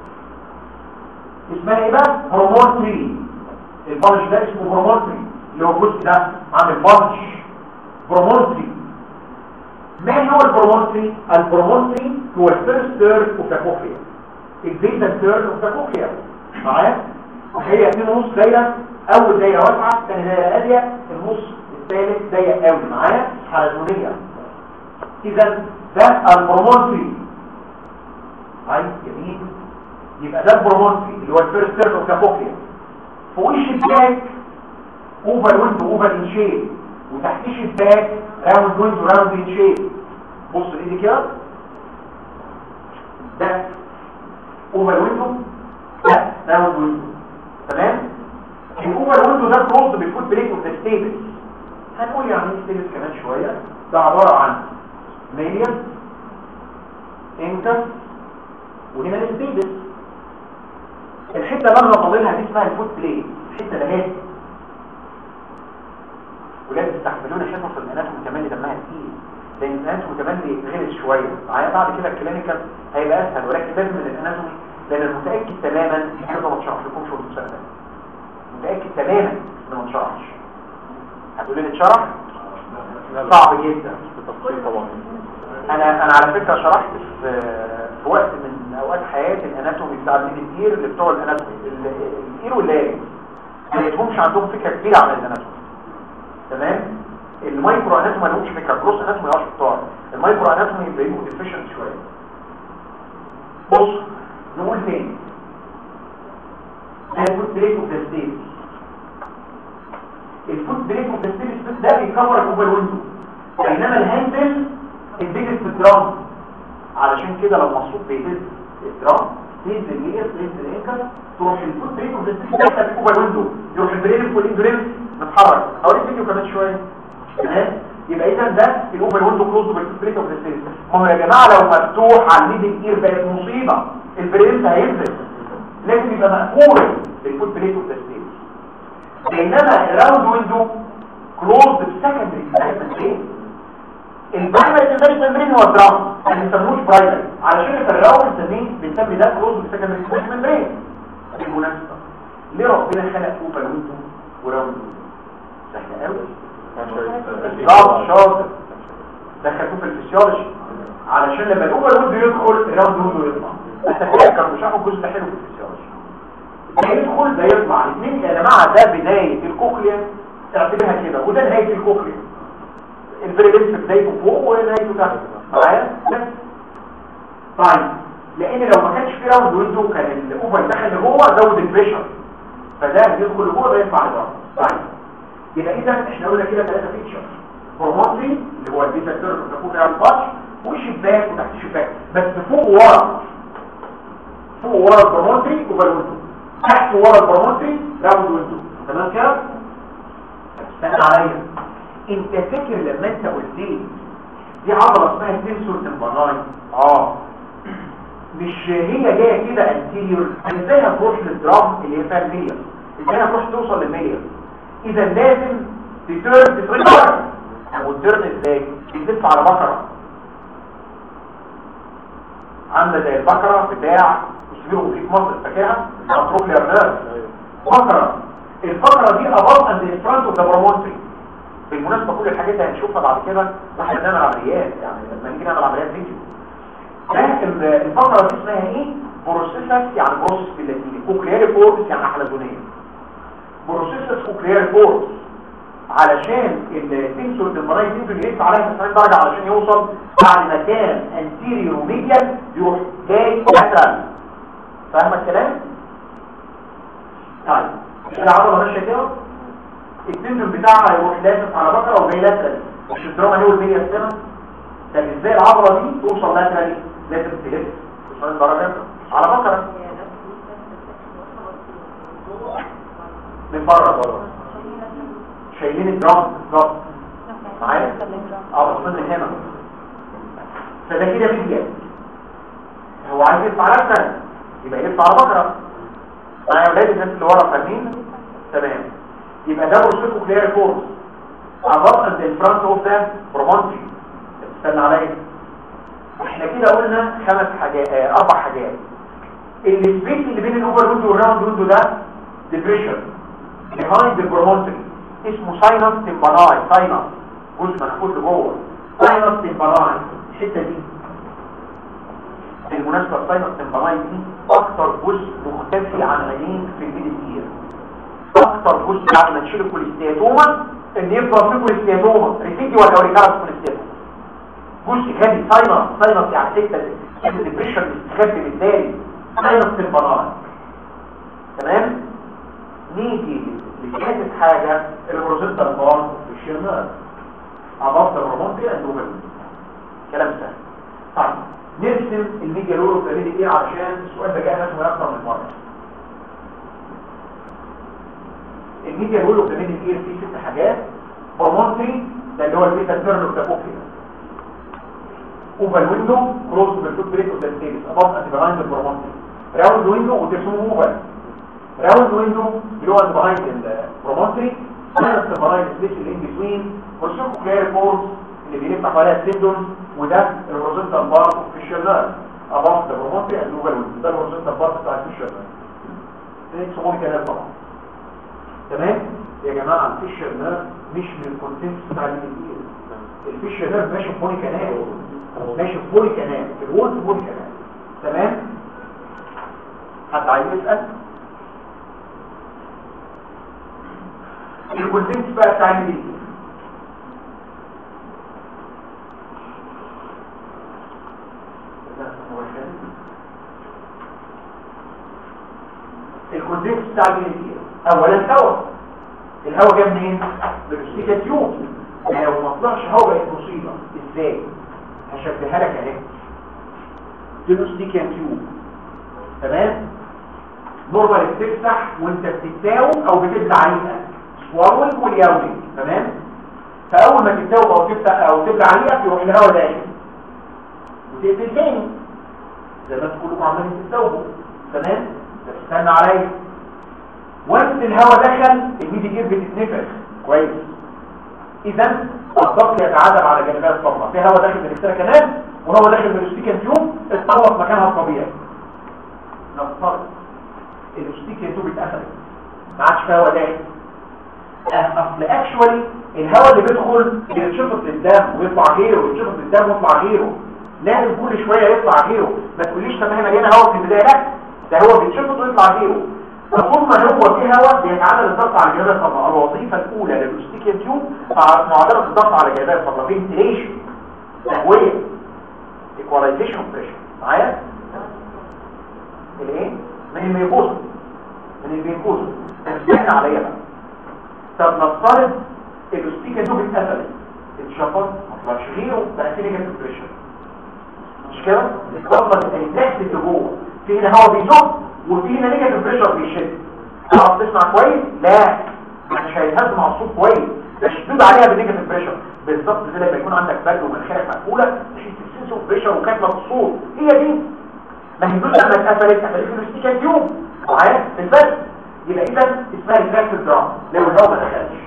اسمها ايه بقى هرمونتري البلج ده اسمه هرمونتري اللي هو الجزء ده عامل بلج هرمونتري ما هو البرومونتري البرومونتري هو الفيرست تيرن اوف ذا كوكليا الفيزا تيرن اوف ذا كوكليا معايا هي اتنين ونص دايره اول دايره واسعه ثاني دايره اضيق النص الثالث ضيق قوي معايا حلزونيه اذا ده البرومونتري عايز جميل يبقى ده البرومونتري اللي هو الفيرست تيرن اوف ذا كوكليا فوق الشباك اوفر ويندو اوفر ان شيب وتحت الشباك راوند ويندو راوند ان شيب بص ايدي كده ده اوفر ويندو ده راوند ويندو تمام الاوفر ويندو ده كلوز بالفوت بريك اوف ذا ستيبل هنقول يعني ايه ستيبل كمان شويه ده عباره عن ميليان انكس وهنا الستيبل الحته اللي انا فاضلها دي اسمها الفوت بريك الحته اللي هي ولازم تستحملونا شكوى في الاناتومي كمان اللي دمها تقيل لان الاناتومي كمان بيتغلس شويه معايا بعد كده الكلينيكال هيبقى اسهل ولكن لازم من الاناتومي لان المتاكد تماما ان حاجه ما تشرحش لكمش في المستقبل متاكد تماما انه ما اتشرحش هتقولوا لي اتشرح صعب جدا انا انا على فكره شرحت في في وقت من اوقات حياتي الاناتومي بتاع الكتير اللي بتوع الاناتومي الاير واللاري ما لقيتهمش عندهم فكره كبيره عن الاناتومي تمام المايكرو اناتومي ما لهمش فكره كروس اناتومي اه شطار المايكرو اناتومي بيبقوا ديفيشنت شويه بص نقول تاني ده الفوت بريك اوف ذا ستيج الفوت بريك اوف ذا ستيج ده بيكفر الاوفر ويندو بينما الهاندل البيجست درام علشان كده لو مصروف بيهز الدرام تهز اللير تهز الانكر تروح الفوت بريك اوف ذا ستيج ده في الاوفر ويندو يروح البريلم والاندوريم نتحرك اوريك فيديو كمان شويه تمام يبقى اذا ده الاوفر ويندو كلوز بالفوت بريك اوف ذا ستيج ما هو يا جماعه لو مفتوح على الميدل اير بقت مصيبه البريلم هينزل لازم يبقى مقفول بالفوت بريك اوف ذا ستيج بينما الراوند ويندو كلوز بسكندري ممبرين البرايمري سيرفيس ممبرين هو الدرام ما بنسموش برايمري علشان في الراوند بنسميه بنسمي ده كلوز بسكندري سيرفيس ممبرين بالمناسبه ليه ربنا خلق اوبن ويندو وراوند ويندو سهل قوي بالظبط شاطر دخلته في الفسيولوجي علشان لما الاوبن ويندو يدخل الراوند ويندو يطلع اتفكر مش هاخد جزء حلو في الفسيولوجي ده يدخل ده يطلع الاثنين يا جماعه ده بدايه الكوكليا اعتبرها كده وده نهايه الكوكليا البريلينس بدايته فوق ونهايته تحت معايا طيب لان لو ما كانش في راوند ويندو كان الاوفر دخل لجوه زود البريشر فده يدخل لجوه ده يرفع لجوه طيب يبقى اذا احنا قلنا كده ثلاثه فيتشر هرمونري اللي هو البيتا سيرف تكون على الباتش وشباك وتحت شباك بس فوق ورا فوق ورا الهرمونري اوفر ويندو تحت ورا البرامتري راوند ويندو تمام كده استنى عليا انت فاكر لما انت قلت لي دي عضله اسمها التنسور تمباناي اه مش هي جايه كده انتيريور ازاي هتروح للدرام اللي هي فيها الميليون ازاي هتروح توصل للميليون اذا لازم تترن تترن او تترن ازاي بتلف على بكره عامله زي البكره بتاع يشبهوا في مصر فاكرها مطروح ليرنر فقرة الفقرة دي above and in front of the promontory بالمناسبة كل الحاجات اللي هنشوفها بعد كده واحنا بنعمل عمليات يعني لما نيجي نعمل عمليات فيديو ده الفقرة دي اسمها ايه بروسيسس يعني بروسيس باللاتيني كوكلياري فورس يعني حلزونية بروسيسس كوكلياري فورس علشان التنسور الدمبراي تنزل يلف عليها 90 درجة علشان يوصل بعد ما كان انتيريور ميديال يروح جاي لاترال فاهم الكلام طيب العضله ماشيه كده التندون بتاعها هيروح لافف على بكره وجاي لاترال مش الدراما دي والمية السنه طب ازاي العضله دي توصل لاترال لازم تلف 90 درجه على بكره من بره بره شايلين الدرام بالظبط معايا اه بصين من هنا فده كده ميديا هو عايز يلف على لاترال يبقى يلف على بكره معايا يا ولاد الناس اللي ورا فاهمين تمام يبقى ده بروسيكو كلير فورس عبارة عن الفرونت اوف ده برومانتري استنى عليا احنا كده قلنا خمس حاجات آه اربع حاجات السبيس اللي بين الاوفر ويندو والراوند ويندو ده ديبريشن behind البرومانتري اسمه ساينس تمباناي ساينس جزء مخفوض لجوه ساينس تمباناي الحته دي بالمناسبة الساينس تمباناي دي اكتر جزء مختفي عن عينين في الميدل اير اكتر جزء بعد ما تشيل الكوليستياتوما ان يفضل فيه كوليستياتوما ريسيديوال او ريكارس كوليستياتوما جزء غبي ساينس ساينس يعني حته كده ديبريشن مستخبي بالتالي ساينس تمباناي تمام نيجي لثالث حاجه البروزيتال بار في الشمال عبارة الرومانتي اندومين كلام سهل طيب نرسم الميديا لورو بتعمل ايه عشان السؤال ده جاي ناس اكتر من مره الميديا لورو بتعمل ايه في ست حاجات رومانتي ده اللي هو البيتا تيرن اوف ذا بوكي اوفال ويندو كروس بالفوت بريك اوف ذا ستيبس اباف اند بيهايند الرومانتي راوند ويندو وترسمه اوفال راوند ويندو اللي هو بيهايند الرومانتي ساينس تمبراين سبيس اللي ان بتوين والسيركو كلير فورس اللي بيلف حواليها السيندون وده الروزنتال بار في الشمال اباف ذا برومونتي اند اوفر ويندو ده الروزنتال بار بتاع الشمال ده سموني كلام طبعا تمام يا جماعه الفيشر نيرف مش من الكونتنت بتاع الانجليزي الفيشر نيرف ماشي في بوني كانال ماشي في بوني كانال في الوول في بوني كانال تمام حد عايز يسال الكونتنت بقى بتاع الانجليزي الكونتنت بتاع الانجليزي اولا الهواء الهواء جاي منين من تيوب لو ما طلعش هواء بقت مصيبه ازاي هشبهها لك اهي دينوستيكيان تيوب تمام نورمال بتفتح وانت بتتاوب او بتبدا عليها سوالوينج والياوينج تمام فاول ما تتاوب او تفتح او تبدا عليها يروح الهواء داخل وتقفل تاني زي ما انتوا كلكم عمالين تتاوبوا تمام بس استنى عليا وانس الهواء دخل الميدي جير بتتنفخ كويس اذا الضغط يتعادل على جانبي الصفرة في هواء داخل من السيرة كمان وهواء داخل من الاستيكن تيوب اتطلق مكانها الطبيعي نفترض الاستيكن تيوب اتقفلت ما عادش فيها هواء داخل اصل اكشوالي الهواء اللي بيدخل بيتشفط للدم ويطلع غيره ويتشفط للدم ويطلع غيره لازم كل شويه يطلع غيره ما تقوليش طب احنا مليانه هواء في البدايه لا ده هو بيتشفط ويطلع غيره طول ما هو في هواء بيتعادل الضغط على جهاز الفضاء الوظيفه الاولى للاستيكن تيوب معادله الضغط على جهاز الفضاء فنتيليشن تهويه ايكواليزيشن بريشر معايا الايه من الميكوزا من الميكوزا تستحن عليا بقى طب نفترض الاستيكن تيوب اتقفلت اتشفط ما طلعش غيره بقى في نيجاتيف بريشر مش كده الضغط التحت اللي جوه في هنا هواء بيزق وفي هنا نيجاتيف بريشر بيشد تعرف تسمع كويس لا مش هيتهز مع الصوت كويس ده شدود عليها بالنيجاتيف بريشر بالظبط زي لما يكون عندك برد ومناخيرك مقفوله تحس السنسور بريشر وكتمه الصوت هي دي ما هي دول لما اتقفلت قفلت الاستيكان تيوب معايا في البرد يبقى اذا اسمها ريفراكت دراما لو الهواء ما دخلش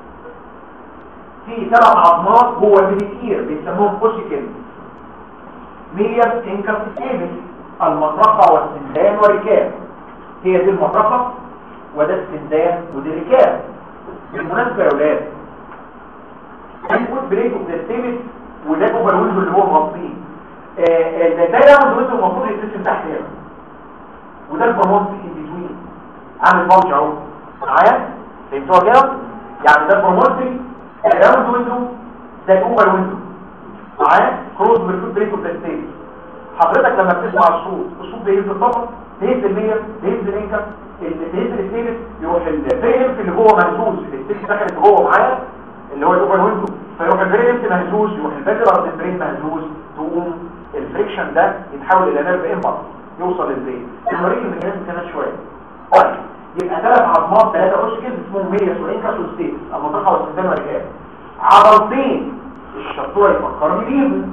في سبع عظمات جوه الميديكير بيسموهم اوسيكل ميليم انكم ستيبل المطرقة والسندان والركاب هي دي المطرقة وده السندان ودي الركاب بالمناسبة يا ولاد الفوت بريك وبتستمت وده اوفر ويندو اللي هو مغطيه ده ياخد ويندو المفروض يترسم تحت هنا وده البرمونت ان بتوين عامل بانش اهو معايا فهمتوها كده يعني ده البرمونت الراوند ويندو ده الاوفر ويندو معايا كروز بالفوت بريك وبتستمت حضرتك لما بتسمع الصوت الصوت بيهز الطبق بيهز المية بيهز الانكم بيهز الستيلس يروح البريلمس اللي جوه مهزوز الستيلس دخلت جوه معايا اللي هو الاوبن ويندو فيروح البريلمس مهزوز يروح الفيزرال البرين مهزوز تقوم الفريكشن ده يتحول الى نيرف امبلس يوصل للبرين نوريك الميكانيزم كمان شويه طيب يبقى ثلاث عظمات ثلاثه اوسكيز اسمهم ميليس والانكس والستيلس المنطقه والسندان والرجال عضلتين الشطوره يفكرني بيهم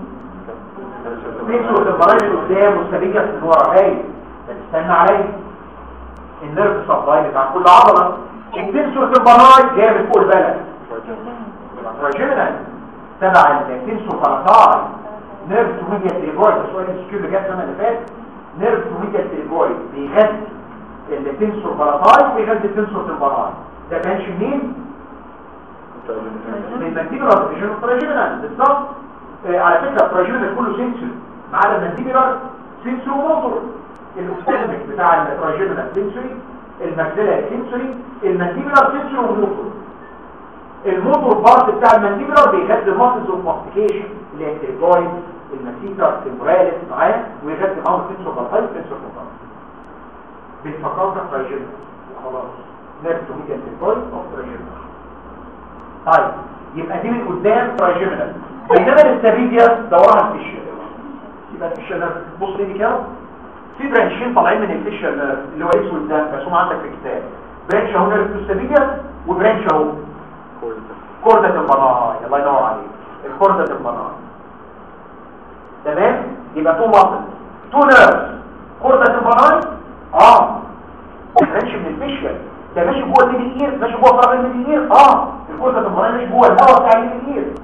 تكسر الضرايب قدام والسبيجة من ورا هاي تستنى عليا النيرف سبلاي بتاع كل عضله التنسور تمبراي جايه من فوق البلد تراجيمينال تبع التنسور باراتاي نيرف تو ميديا تريبويد ده سؤال السكيو اللي جه السنه اللي فاتت نيرف تو ميديا تريبويد بيغذي التنسور باراتاي وبيغذي التنسور تمبراي ده كانش منين من المانتيبولار فيجن والتراجيمينال بالظبط آه، على فكره التراجيمينال كله سنسور ما عدا المانتيبولار سنسور وموتور الاستخدام بتاع التراجيمينال سنسوري الماكسيلاري سنسوري المانتيبولار سنسور وموتور الموتور بارت بتاع المانديبولار بيغذي الماسلز اوف ماستيكيشن اللي هي التريجويد الماسيتر التمبراليس معايا ويغذي معاهم السنسور بالفايت السنسور بالفايت بالفقاقة تراجيمينال خلاص نفسه ميديا تريجويد اوف تراجيمينال طيب يبقى دي من قدام تراجيمينال بينما الستابيديا ده وراها الفيشل يبقى الفيشل نيرف بص لي كده في برانشين طالعين من الفيشل نيرف اللي هو اسود ده مرسوم عندك في الكتاب برانش اهو نيرف الستابيديا وبرانش اهو كوردة البناي الله ينور عليك الكوردة البناي تمام يبقى تو مصل تو نيرف كوردة البناي اه ماشي من الفيشل ده ماشي جوه الميدي اير ماشي جوه فراغ الميدي اير اه الكوردة البناي ماشي جوه الهواء بتاع الميدي اير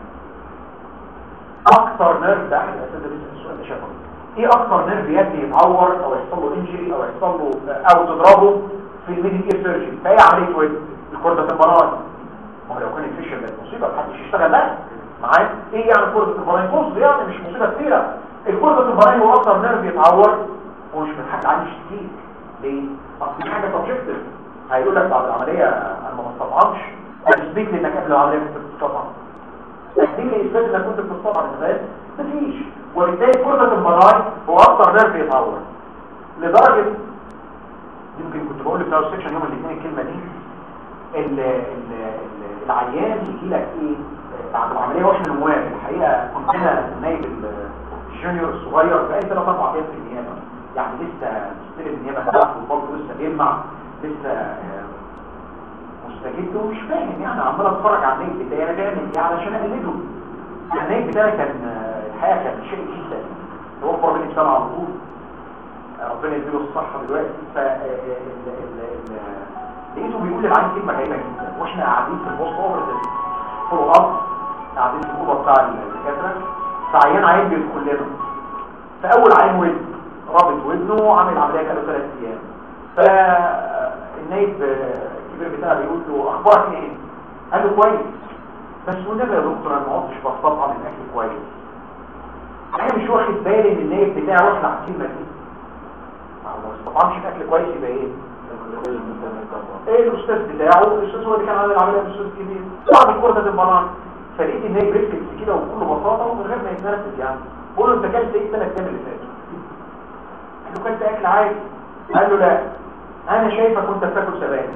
اكتر نيرف ده احد الاسئله اللي السؤال ده شافه ايه اكتر نيرف يدي يتعور او يحصل له انجري او يحصل له او تضربه في الميدي اير سيرجري فايه عمليه ويد الكوردة البناي ما هو لو كان الفيشل ده مصيبه محدش يشتغل بقى معايا ايه يعني كرة الفراين بص يعني مش مصيبه كتيره الكرة الفراين هو اكتر نيرف يتعور ومش من حاجه عندي كتير ليه اصل دي حاجه سبجكتيف هيقول لك بعد العمليه انا ما بستطعمش هتثبت لي انك قبل العمليه كنت بتستطعم تثبت لي اثبات انك كنت بتستطعم ازاي مفيش وبالتالي كرة الفراين هو اكتر نيرف يتعور لدرجه يمكن كنت بقول لك في السكشن يوم الاثنين الكلمه دي ال ال ال العيان يجي لك ايه بعد العمليه واحنا نواب الحقيقه كنت انا نايب الجونيور الصغير بقالي ثلاث اربع ايام في النيابه يعني لسه مستلم النيابه بتاعته وبرضه لسه بيلمع لسه آه، مستجد ومش فاهم يعني عمال اتفرج على النايب بتاعي انا بعمل ايه علشان اقلده النايب بتاعي كان آه، الحقيقه كان شيء جدا توفر مني بسنه على طول آه، ربنا يديله الصحه دلوقتي ف آه، ال- ال- ال- لقيته بيقول للعين كلمه غريبه جدا واحنا قاعدين في البوست اوفر فولو اب قاعدين في الاوضه بتاع الدكاتره فعيان عين بيدخل لنا فاول عين ودن رابط ودنه وعامل عمليه كده ثلاث ايام فالنايب الكبير بتاعه بيقول له اخبارك ايه قال له كويس بس والنبي يا دكتور انا ما عدتش بستطعم الاكل كويس انا مش واخد بالي ان النايب بتاعه واخد على الكلمه دي ما هو ما استطعمش الاكل كويس يبقى ايه ايه الاستاذ بتاعه الاستاذ هو اللي كان عامل العمليه الاستاذ الكبير بعد كرة البنان فلقيت ان هي بريفلكس كده وبكل بساطه ومن غير ما يتنرفز يعني بقول له انت كلت ايه الثلاث ايام اللي فاتوا قال له كلت اكل عادي قال له لا انا شايفك وانت بتاكل سبانخ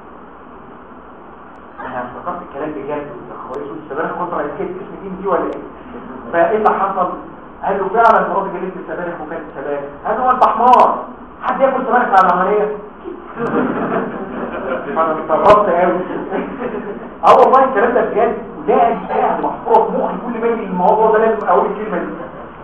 انا افتكرت الكلام بجد كويس السبانخ كنت رأيت اسم تيم دي ولا ايه فايه اللي حصل قال له فعلا مراتي جابت لي سبانخ وكانت سبانخ قال له انت حمار حد ياكل سبانخ على العمليه انا استغربت قوي اه والله الكلام ده بجد وده قاعد محفوظ في مخي كل ما يجي الموضوع ده لازم اقول الكلمه دي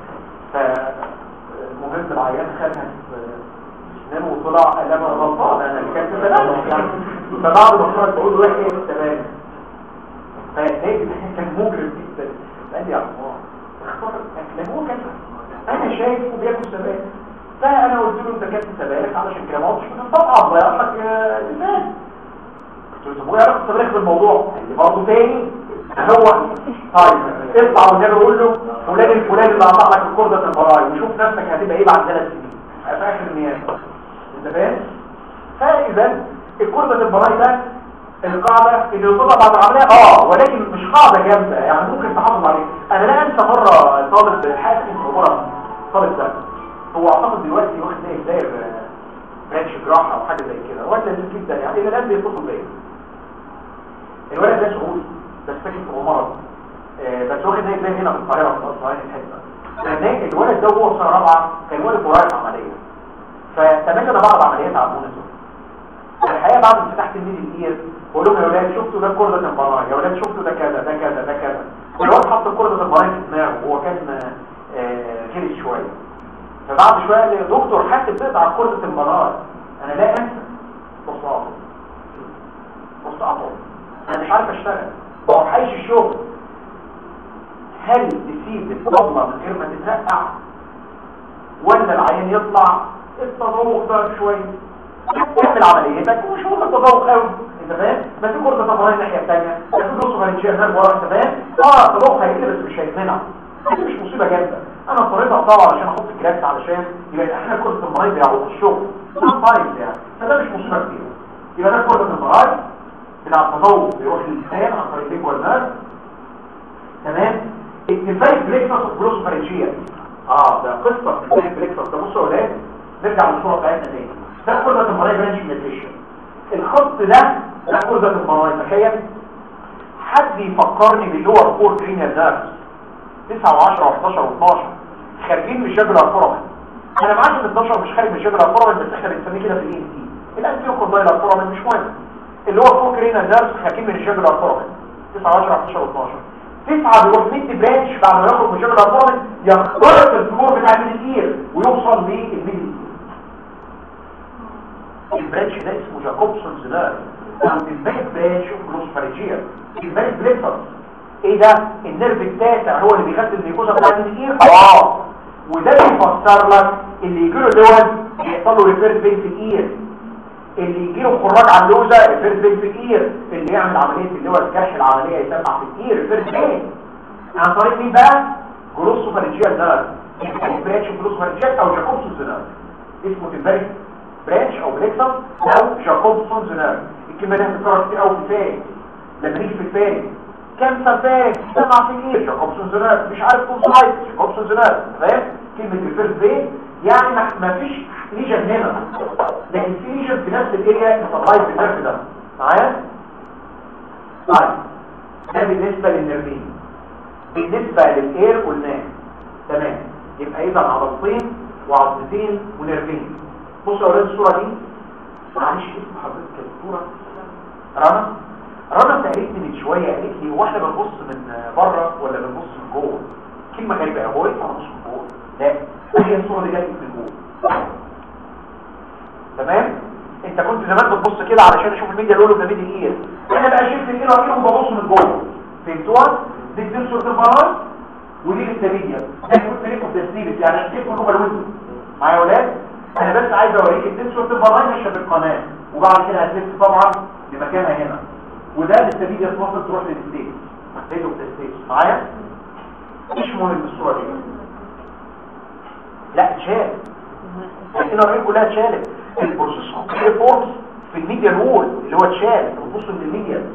فالمهم العيان خدها في اسنانه وطلع قال انا غلطان انا اللي كانت سلامه يعني فبعد ما خرج بقول له روح ايه السلامه فهيك كان مجرم جدا قال لي يا عمار اختار الاكل هو كان انا شايفه بياكل سبانخ فانا قلت له انت كانت سبانخ علشان كده ما عدتش بتطبع ضيع لك لسان قلت له طب ويعرف السبانخ بالموضوع قال لي برضه تاني هو طيب اطلع والنبي قول له فلان الفلاني اللي قطع لك الكرده البراي وشوف نفسك هتبقى ايه بعد ثلاث سنين في اخر النيابه انت فاهم فاذا الكرده البراي ده القاعده اللي يطلع بعد العمليه اه ولكن مش قاعده جامده يعني ممكن تحافظ عليها انا لا انسى مره طالب حاسس في عمره طالب ده هو اعتقد دلوقتي واخد زي داير برانش جراحه او حاجه زي كده ولا لذيذ جدا يعني الى الان بيتصل بيا الولد ده سعودي بس ساكن في عمره آه بس واخد زي زي هنا في القاهره في الصعيد الحته لان الولد ده وهو في سنه رابعه كان والد رايح عمليه فتمنى بعض عمليات عمونه الحقيقه بعد ما فتحت الميدي الاير بقول لهم يا ولاد شفتوا ده كرة البراي يا ولاد شفتوا ده كذا ده كذا ده كذا والواد حط كرة البراي في دماغه وهو كان آه غير شويه فبعد شويه قال لي يا دكتور حاسب تقطع كرة البراي انا لا انسى الشغل هل تسيب الطبلة من غير ما تترقع ولا العيان يطلع التذوق ده شوية تعمل عمليتك ومش مهم التذوق قوي انت فاهم بس في كرة تمرين الناحية الثانية بس في نص فرنشير هناك ورا انت فاهم اه التذوق هيقل بس مش هيتمنع دي مش مصيبة جامدة انا اضطريت اقطعه علشان احط الجلاس علشان يبقى احنا كرة المراي بيعوض الشغل طيب يعني فده مش مصيبة كبيرة يبقى ده كرة المراي بتاع التذوق بيروح للإنسان عن طريق الليجوال نيرف تمام الديفايس بليكسس اوف جلوس فرنشير اه ده قصة الديفايس بليكسس ده بصوا يا ولاد نرجع للصورة بتاعتنا تاني ده كرة المراي برانش نيوتريشن الخط ده ده كرة المراي تخيل حد يفكرني باللور فور كرينيال نيرف 9 و10 و11 و12 خارجين من الجبل الفورمن انا معاك ان 12 مش خارج من الجبل الفورمن بس احنا بنسميه كده في الاي ان تي الانتيو كوندايل الفورمن مش مهم اللي هو فور كرينيال نيرف خارجين من الجبل الفورمن 9 و10 و11 و12 تسعة بيروح ميد برانش بعد ما يخرج من الجبل الفورمن يخترق الفلور بتاع الميديكير ويوصل للميديكير البرانش ده اسمه جاكوبسونز نيرف او الباك برانش اوف جلوسفاريجيا الباك بليفرز ايه ده النيرف التاسع هو اللي بيغذي الميكوزا بتاع الميديكير اه وده بيفسر لك اللي يجي له دول بيحصل له ريفيرس بين في الاير اللي يجي له خراج على اللوزه ريفيرس بين في الاير اللي يعمل عمليه اللي هو الكشف العمليه يسمع في الاير ريفيرس بين عن طريق مين بقى جلوسوفاريجيال نيرف برانش جلوسوفاريجيال او جاكوبسونز نيرف اسمه تمبريك برانش او بليكسس او جاكوبسونز نيرف الكلمه دي هتتكرر كتير قوي في الفارق لما نيجي في الفارق كانسر فارق سمع في الاير جاكوبسونز نيرف مش عارف كونسايت جاكوبسونز نيرف فاهم كلمه ريفيرس بين يعني ما ما فيش ليجن هنا لكن في ليجن في نفس الاريا سبلاي في النيرف ده معايا طيب ده بالنسبه للنيرفين بالنسبه للاير قلناه تمام يبقى اذا عضلتين وعضلتين ونيرفين بصوا يا اولاد الصوره دي معلش اسم حضرتك الصوره رنا رنا سالتني من شويه قالت لي هو احنا بنبص من بره ولا بنبص من جوه كلمه غريبه يا هو ايه بنبص من جوه لا هي الصوره اللي جايه من جوه تمام انت كنت زمان بتبص كده علشان اشوف الميديا الاولى ده ميديا ايه انا بقى شفت الايه واكيد ببص من جوه فهمتوها دي بتنشر الفراغ ودي التميديا ده كنت ليكم تسليمت يعني شايفوا جوه الويندو معايا يا ولاد انا بس عايز اوريك التنشر الفراغ ماشيه في القناه وبعد كده هتلف طبعا لمكانها هنا وده التميديا توصل تروح للستيج هيدو الستيج معايا مش مهم الصوره دي لا اتشال لكن الرئيس كلها اتشالت البروسيس ريبورت في الميديا رول اللي هو اتشال بصوا من الميديا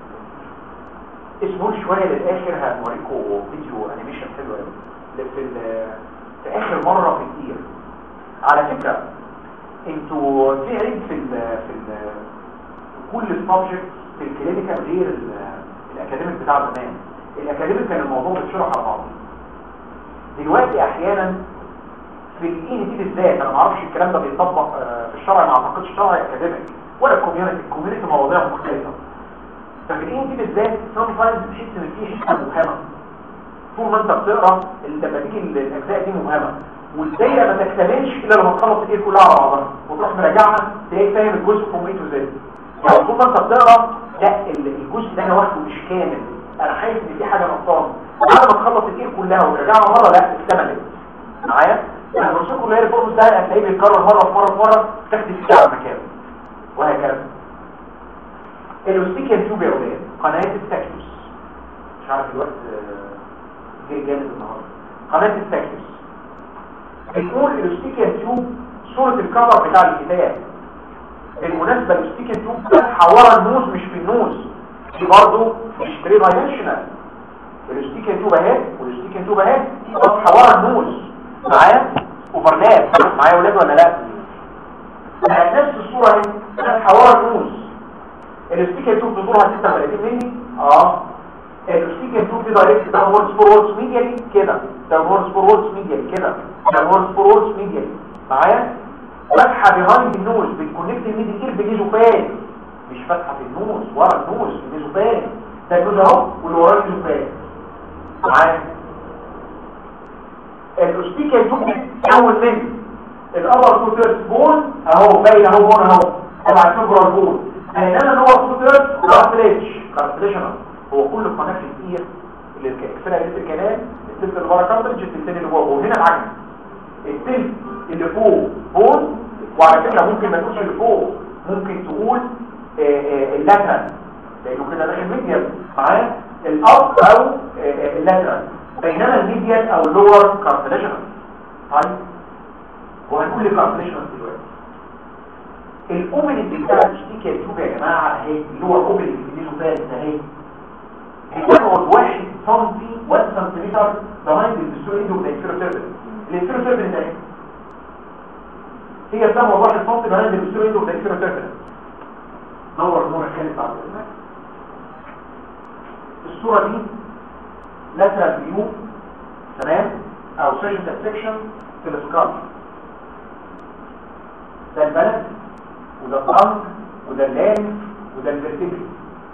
اسمه شويه للاخر هنوريكم فيديو انيميشن حلو قوي في في اخر مره في الكتير على فكره انتوا في عيب في ال في ال كل السبجكت في الكلينيكال غير الاكاديميك بتاع زمان الاكاديميك كان الموضوع بيتشرح على بعض دلوقتي احيانا في الاي ان تي بالذات انا ما اعرفش الكلام ده بيطبق في الشرع ما اعتقدش شرع اكاديميك ولا الكوميونتي الكوميونتي مواضيع مختلفه ففي الاي ان تي بالذات سام تايمز بتحس ان في حته مبهمه طول ما انت بتقرا لما تيجي الاجزاء دي مبهمه والدايره ما تكتملش الا لما تخلص الايه كلها على بعضها وتروح مراجعها تلاقي فاهم الجزء فروم اي تو زد يعني طول ما انت بتقرا لا الجزء ده انا واخده مش كامل انا حاسس ان في حاجه نقصان بعد ما تخلص الايه كلها وترجعها مره لا اكتملت معايا البروسيس كلها ريفورم ده هتلاقيه بيتكرر مره في مره في مره تاخد فيه على مكانه وهكذا الاوستيكيال تيوب يا ولاد قناه الساكيوس مش عارف الوقت جاي جامد النهارده قناه الساكيوس بنقول الاوستيكيال تيوب صوره الكفر بتاع الكتاب بالمناسبه الاوستيكيال تيوب فاتحه ورا النوز مش في النوز دي برضه مش تري دايمنشنال الاوستيكيال تيوب اهي والاوستيكيال تيوب اهي فاتحه ورا النوز معايا اوفرلاب معايا ولاد ولا لا نفس الصوره اهي فاتحه ورا النوز الاستيكر توب بطولها 36 مللي اه الاستيكر توب دي دايركت ده وورز فورورز ميديالي كده ده وورز فورورز ميديالي كده ده وورز فورورز ميديالي معايا فتحه بيهايند النوز بتكونكت الميدي اير بنيزوفان مش فتحه في النوز ورا النوز بنيزوفان ده النوز اهو واللي وراه النيزوفان معايا الاستيكر توب اول من الابر تو ثيرد بون اهو باين اهو بون اهو تبع السوبرال بون بينما هو سوتر كارتليج كارتليجنال هو كل قناه في الاير اللي الكفره اللي في الكلام التلت اللي ورا كارتريدج التلتين اللي جوه وهنا العكس التلت اللي فوق بون وعلى فكره ممكن ما تقولش اللي فوق ممكن تقول آه، آه، اللاترال لانه كده داخل ميديال معاه الاب او آه، آه، اللاترال بينما الميديال او اللور كارتليجنال طيب وهنقول الكارتليجنال دلوقتي الاوبننج بتاع الشتيكه يشوف يا جماعه اهي اللي هو الاوبننج اللي بيجوا فيها اهي بتقعد واحد سنتي 1 سنتيمتر بهايند الدستوريد والانفيروتيربل الانفيروتيربل ده ايه؟ هي بتقعد واحد سنتي بهايند الدستوريد والانفيروتيربل نور نور خالد بعد اذنك الصوره دي لاترال فيو تمام او سيجنتال سيكشن في السكالب ده البلد وده الطنج وده اللام وده الفرتبري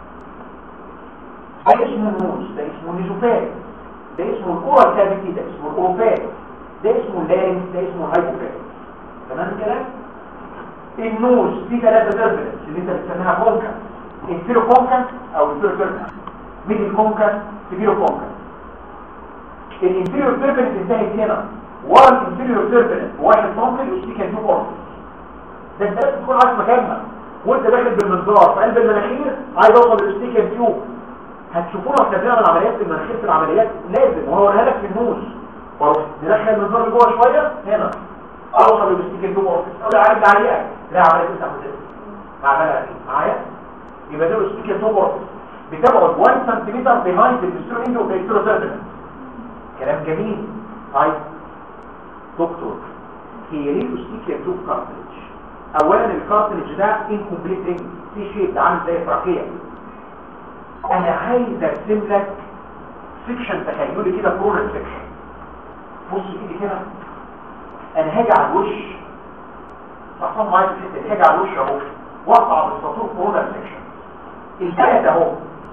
ده اسمه النوز ده اسمه النيزوفات ده اسمه الكورة كافيتي ده اسمه الاوروفات ده اسمه اللارنس ده اسمه الهايبوفات تمام الكلام النوز فيه ثلاثة تربلنس اللي انت بتسميها كونكا انفيرو كونكا او انفيرو تربلنس ميدل كونكا سيفيرو كونكا الانفيرو تربلنس انتهت هنا ورا الانفيرو تربلنس واحد سنتي وشتيكا تو اورفس ده انت لازم تكون عارف مكانها وانت داخل بالمنظار في قلب المناخير عايز اوصل للستيكن تيوب هتشوفونا واحنا بنعمل عمليات في المناخير في العمليات لازم وهو لك في النوز واروح ندخل المنظار لجوه شويه هنا اوصل للستيكن تيوب اوفيس اقول عارف ده عليها لا عمليه تفتح وتقفل هعملها دي معايا يبقى ده الستيكن تيوب اوفيس بتبعد 1 سنتيمتر بيهايند الدستور اندو والدستور كلام جميل طيب دكتور هي ليه الستيكن تيوب كارتريدج اولا الكارتريدج ده انكمبليت رينج في شيء ده عامل زي فراكيه انا عايز ارسم لك سيكشن تخيلي كده كورنر سيكشن بص ايدي كده انا هاجي على الوش احطهم معايا في الحته دي هاجي على الوش اهو واقطع بالسطور كورنر سيكشن البلد اهو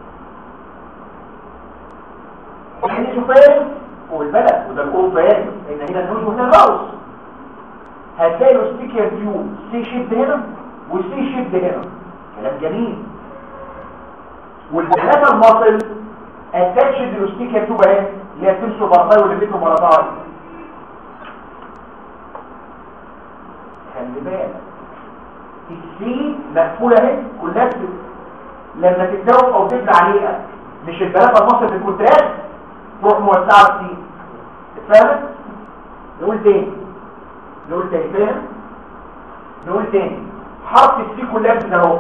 يعني شوفان والبلد وده الاوروبان لان هنا النوز وهنا الراوس هتلاقي له ستيكر فيو سي شيب هنا وسي شيب هنا كلام جميل والثلاثه المصل اتاتشد للستيكر تيوب اهي اللي هي تمشي برطاي واللي بيته مرطاي خلي بالك السي مقفوله اهي كلها لما تتجاوب او تبدا عليها مش الثلاثه المصل في الكونتراكت تروح موسعه السي اتفهمت نقول تاني نقول تاني فاهم نقول تاني حرف السي كلها كده اهو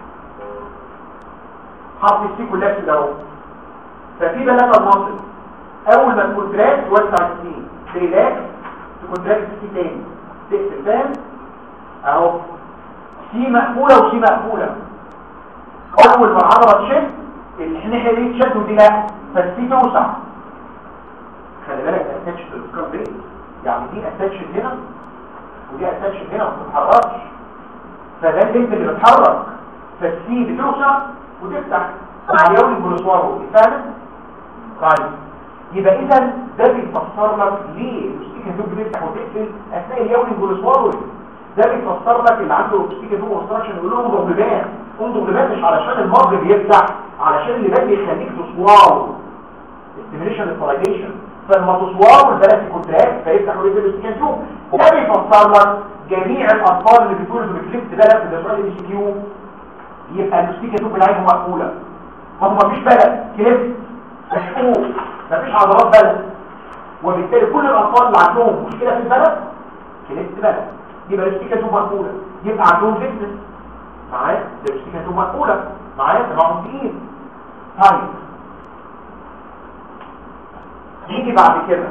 حرف السي كلها كده اهو ففي ثلاثه المناطق اول ما الكونتراكت توسع السي ريلاكس تكونتراكت السي تاني تقفل فاهم اهو سي مقفوله وسي مقفوله اول ما العضله تشد الناحيه دي تشد ودي لا فالسي توسع خلي بالك اتاتش للسكار بيت يعني دي اتاتش هنا ودي اتاتش هنا ما بتتحركش فده البنت اللي بتتحرك فالسي بتوسع وتفتح مع اليوم البروسوارو فاهم طيب يبقى اذا ده بيفسر لك ليه الاستيكن دوب بتفتح وتقفل اثناء اليوم البروسوارو ده بيفسر لك اللي عنده الاستيكن دوب اوبستراكشن يقول لهم ضغلبان ضغلبان مش علشان المرض بيفتح علشان اللي ده بيخليك تصواره استيميليشن الفرايديشن فلما تصوره البلد كونتراكت فيفتح ويقفل الاستيكن دوب ده بيفسر لك جميع الاطفال اللي بيتولدوا بكليبت بلد ده سؤال ام سي كيو يبقى الاستيكه توب العين مقفوله هم مفيش بلد كليبت مشقوق مفيش عضلات بلد وبالتالي كل الاطفال اللي عندهم مشكله في البلد كليبت بلد يبقى الاستيكه توب مقفوله يبقى عندهم فيتنس معايا ده الاستيكه توب مقفوله معايا تبعهم تقيل طيب نيجي بعد كده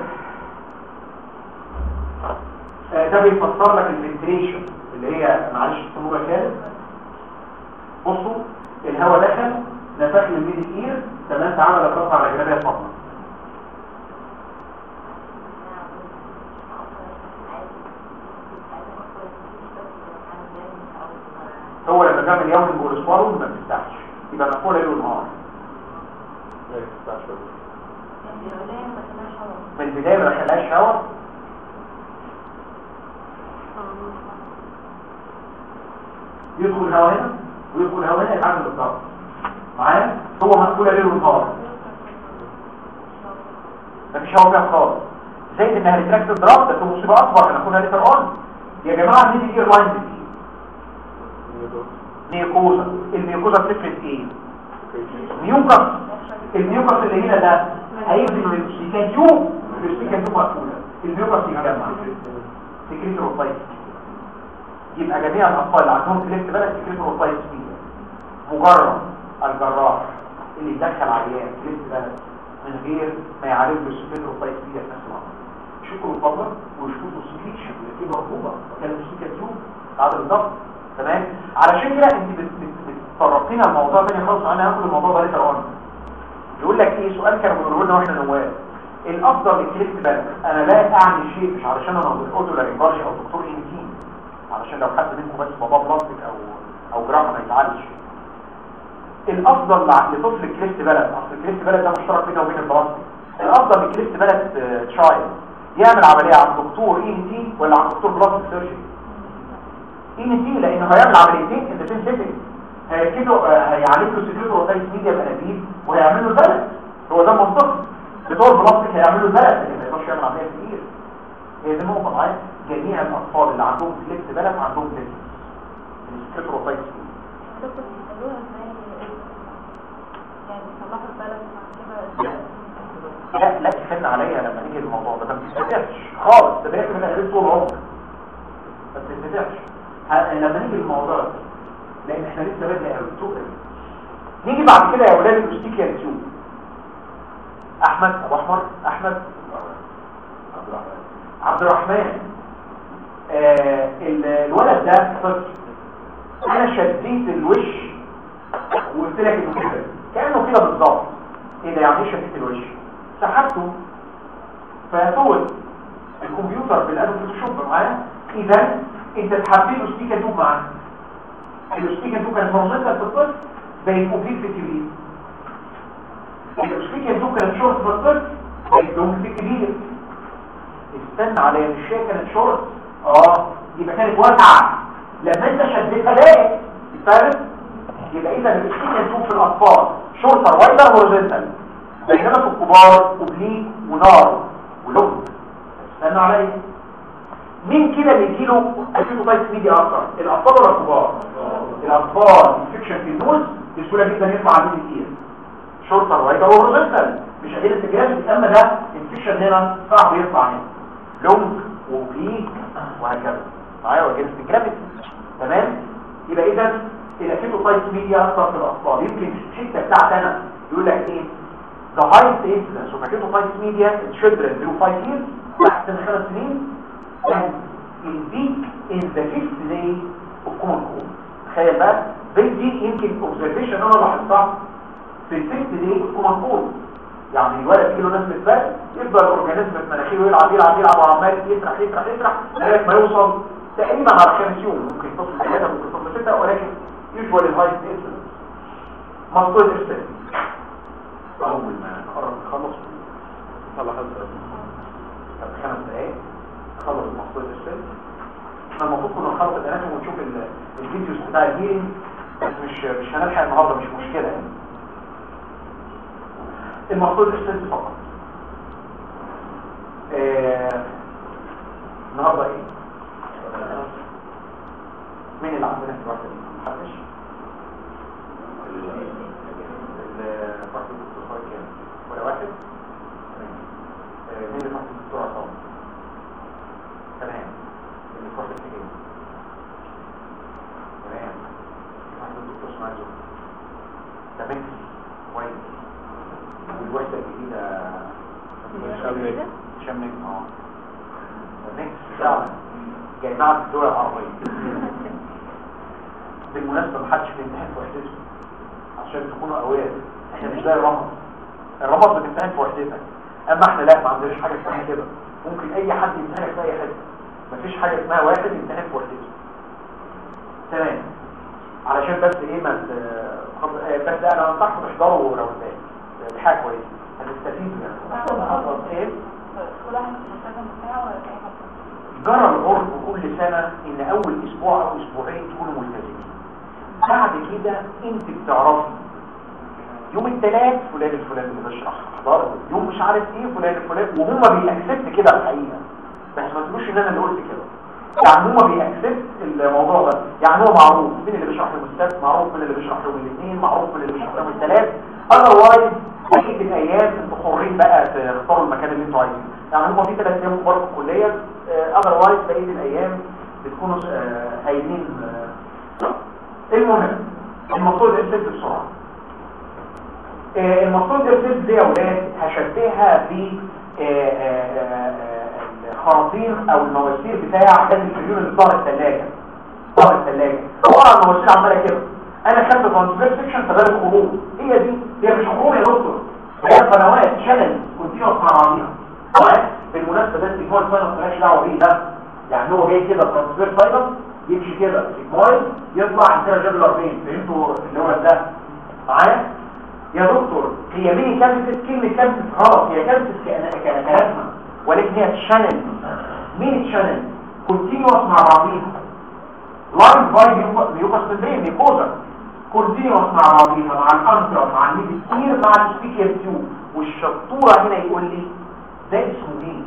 آه، ده بيفسر لك الفنتريشن اللي هي معلش الصوره كانت بصوا الهواء دخل نفخ الميدي اير تمام تعمل اضغط على جنابها فقط هو لما تعمل يوم البوليسوارو ما بتفتحش يبقى مقفوله ليل ونهار من البدايه ما دخلهاش هواء يدخل هواء هنا ويدخل هواء هنا يتعامل بالضبط معايا هو مقفوله ليل ونهار مفيش هوا فيها خالص زي انها ريتراكت دراف ده مصيبه اكبر من اخونا ليتر اون يا جماعه دي دي لاين دي ميوكوزا الميوكوزا بتفرق ايه ميوكس الميوكس اللي هنا ده هينزل من السيكاتيوب السيكاتيوب مقفوله الميوكس يتجمع سكريت روفايت يبقى جميع الاطفال اللي عندهم كليفت بلد سكريت روفايت فيه مجرد الجراح اللي يدخل عيان كليفت بلد من غير ما يعالج له السكريت روفايت فيه في نفس الوقت شكروا الفضل وشكروا السكريتشن اللي فيه مرغوبه كان السيكاتيوب بعد الضغط تمام علشان كده انت بت- بت- بتطرقينا الموضوع تاني خالص انا هاخد الموضوع ده لسه يقول لك ايه سؤال كانوا بيقولوا لنا واحنا نواب الافضل للكليفت بالك انا لا اعني شيء مش علشان انا اوتو لارنجارجي او دكتور ان تي علشان لو حد منكم بس بابا بلاستيك او او جراحه ما يزعلش الافضل لع- لطفل الكليفت بلد اصل الكليفت بلد ده مشترك بينه وبين البلاستيك الافضل للكليفت بلد تشايلد يعمل عمليه عند دكتور ان تي ولا عند دكتور بلاستيك سيرجري ان تي لانه هيعمل عمليتين انت فين سيتنج هيركبه هيعالج له سكريتو روتايت ميديا بانابيب وهيعمل له بلد هو ده منطقي بتوع البلاستيك هيعملوا بلد لكن ما يقدرش يعمل عمليه كتير هي دي النقطه معايا جميع الاطفال اللي عندهم فليكس بلد عندهم فليكس السكريتو روتايت دكتور بيسألوها ازاي يعني يصلحوا البلد مع كده لا لا تستنى عليا لما نيجي الموضوع ده ما بتستفادش خالص ده بياكل من اهل طول عمرك ما بتستفادش ه- لما نيجي الموضوع ده لان احنا لسه بدري قوي سوق نيجي بعد كده يا اولاد الاستيكيا تيوب احمد ابو احمر احمد عبد الرحمن آه ال- الولد ده طفل انا شديت الوش وقلت لك انه كده كانه كده بالظبط ايه ده يعني ايه شديت الوش سحبته فطول الكمبيوتر بالادو فوتوشوب معاه اذا انت تحدد له ستيكه توب معاه الستيكه توب كانت مرتبطه في الطفل زي كوبليت في الكبير الستيكه توب كانت شورت في الطفل زي لونج في الكبير استنى على الشيء كانت شورت اه يبقى كانت واسعه لما انت شديتها ضايق فاهم يبقى اذا الستيكه توب في الاطفال شورتر وايدر هوريزونتال بينما في الكبار اوبليك ونار ولونج استنى عليا مين كده اللي يجيله الفيتوتايت ميديا اكتر الاطفال ولا الكبار الاطفال انفكشن في النوز بسهوله جدا يطلع عليه كتير شورتر وايدر هوريزونتال مش قادر التجربه اما ده انفكشن هنا صعب يطلع هنا لونج وبليك وهكذا معايا وجه التجربه تمام يبقى اذا الافيتوتايت ميديا اكتر في الاطفال يمكن الحته بتاعتي انا يقول لك ايه the highest incidence of acute media in children below 5 years تحت سن خمس سنين and in peak in the fifth day of common cold تخيل بقى دي دي يمكن observation انا لاحظتها في الفيفث day of common cold يعني الولد كيلو نسبة برد يفضل الاورجانيزم في مناخيره يلعب يلعب يلعب وعمال يسرح يسرح يسرح لغايه ما يوصل تقريبا على خمس يوم ممكن تصل ثلاثة ممكن تصل ستة ولكن يوجوال الهايست انسلنس مصدر الارسال اول ما نقرب نخلص طلع حضرتك طب خمس دقايق نخلص مصدر الارسال احنا المفروض كنا نخلص الاناتوم ونشوف ال- الفيديوز بتاع الهيرنج بس مش مش هنلحق النهارده مش مشكله يعني المفروض الارسال فقط آه، النهارده ايه مين اللي عندنا في الوقت دي محدش الفرق الدكتور كام ولا واحد تمام. آه، مين اللي فرق الدكتور عصام تمام اللي فرق التجين تمام فرق الدكتور اسماعيل زهر تمام كويس والوحده الجديده شمك. شمك اه تمام فعلا جامعه الدول العربيه بالمناسبه محدش بيمتحن في وحدته عشان تكونوا اوير احنا مش زي الرمض الرمض بتمتحن في وحدتك اما احنا لا ما عندناش حاجه اسمها كده ممكن اي حد يمتحنك في اي حته مفيش حاجه اسمها واحد يمتحن في وحدته تمام علشان بس ايه ما ت- خب- آه، بس انا انصحكم تحضروا روزات دي حاجه كويسه هتستفيدوا يعني ايه كل واحد ملتزم بتاعه ولا اي حاجه جرى العرف كل سنة ان اول اسبوع او اسبوعين تكونوا ملتزمين بعد كده انت بتعرفي يوم الثلاث فلان الفلاني اللي بيشرح حضارة يوم مش عارف ايه فلان الفلاني وهم بيأكسبت كده الحقيقة بس ما تقولوش ان انا اللي قلت كده يعني هو بيأكسبت الموضوع ده يعني هو معروف مين اللي بيشرح يوم السبت معروف مين اللي بيشرح يوم الاثنين معروف مين اللي بيشرح يوم الثلاث اذروايز بقيه الايام انتوا حرين بقى تختاروا المكان اللي انتوا عايزينه يعني هم في ثلاث ايام كبار في الكليه اذروايز بقيه الايام بتكونوا آه، هايلين آه. المهم المفروض الست بسرعه آه، المفروض الست دي يا اولاد هشبهها ب آه، آه، آه، الخراطيم او المواسير بتاع كان الفيون اللي ظهر الثلاجه ظهر الثلاجه طبعا المواسير عماله كده انا خدت ترانسفير سيكشن فبالك خروج هي دي هي مش خروج يا دكتور هي قنوات شانل كونتينوس مع بعضيها تمام بالمناسبه ده السيجمويد فاينل مالهاش دعوه بيه ده يعني هو جاي كده ترانسفير فاينل يمشي كده سيجمويد يطلع عندنا جبل فين فهمتوا اللي هو ده معايا يا دكتور هي مين كانت كلمه كانت غلط هي كانت كلمه ولكن هي الشانل مين الشانل كونتينوس مع بعضيها لاين باي ميوكاس ممبرين ميكوزا كونتينوس مع بعضيها مع الانترا مع الميدستير مع السبيكير تيوب والشطوره هنا يقول لي ده اسمه ايه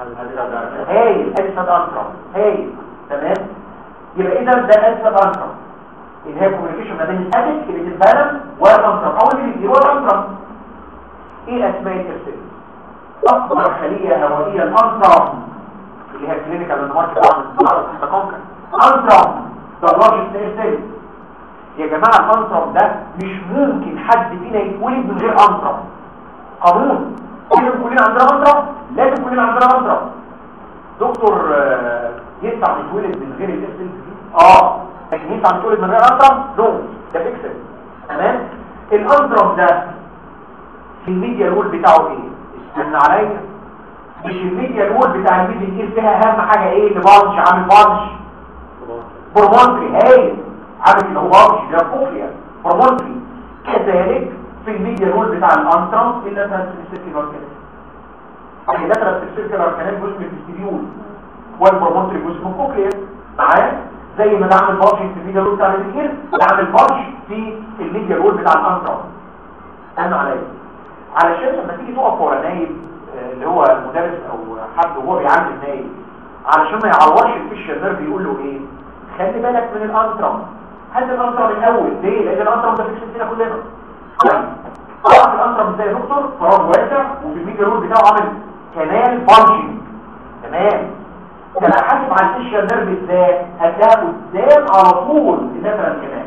هايل ادي ساد انترا هايل تمام يبقى اذا ده ادي ساد انترا اللي هي كوميونيكيشن ما بين الادك اللي بتتبنى والانترا او اللي بيجي هو الانترا ايه اسماء الترسيل اكبر خليه هوائيه الانترا اللي هي كلينيكال ماركت عن التكونكر انترا ده لارجست سيل يا جماعه الانترا ده مش ممكن حد فينا يتولد من غير انترا قانون لازم كلنا عندنا انترا لازم كلنا عندنا انترا دكتور آه، ينفع يتولد من غير الاس ال اه لكن ينفع يتولد من غير انترا نو ده فيكسد تمام الانترا ده في الميديا رول بتاعه ايه استنى عليا مش الميديا رول بتاع الميديا كتير فيها اهم حاجه ايه اللي بانش عامل بانش برمونتري هايل عامل اللي هو بانش ده كوكليا برمونتري كذلك في الميديا رول بتاع الانترا الا ترانسفيرسيركيولار كانال اللاترال سيركيولار كانال جزء من الفيستيبيول والبرمونتري جزء من الكوكليا معايا زي ما نعمل بانش في الميديا رول بتاع الميديا نعمل بانش في الميديا رول بتاع الانترا استنى عليا علشان لما تيجي تقف ورا نايب آه، اللي هو المدرس او حد وهو بيعلم نايب علشان ما يعورش الفيشر نيرف بيقول له ايه خلي بالك من الانترم هات الانترم الاول ليه لان الانترم ده فيكشن فينا كلنا طيب اعرف الانترم ازاي يا دكتور فراغ واسع وفي الميديا رول بتاعه عامل كنال بانشنج تمام ده انا حاسب على الفيشر نيرف ازاي هتلاقيها قدام على طول اللاترال كمان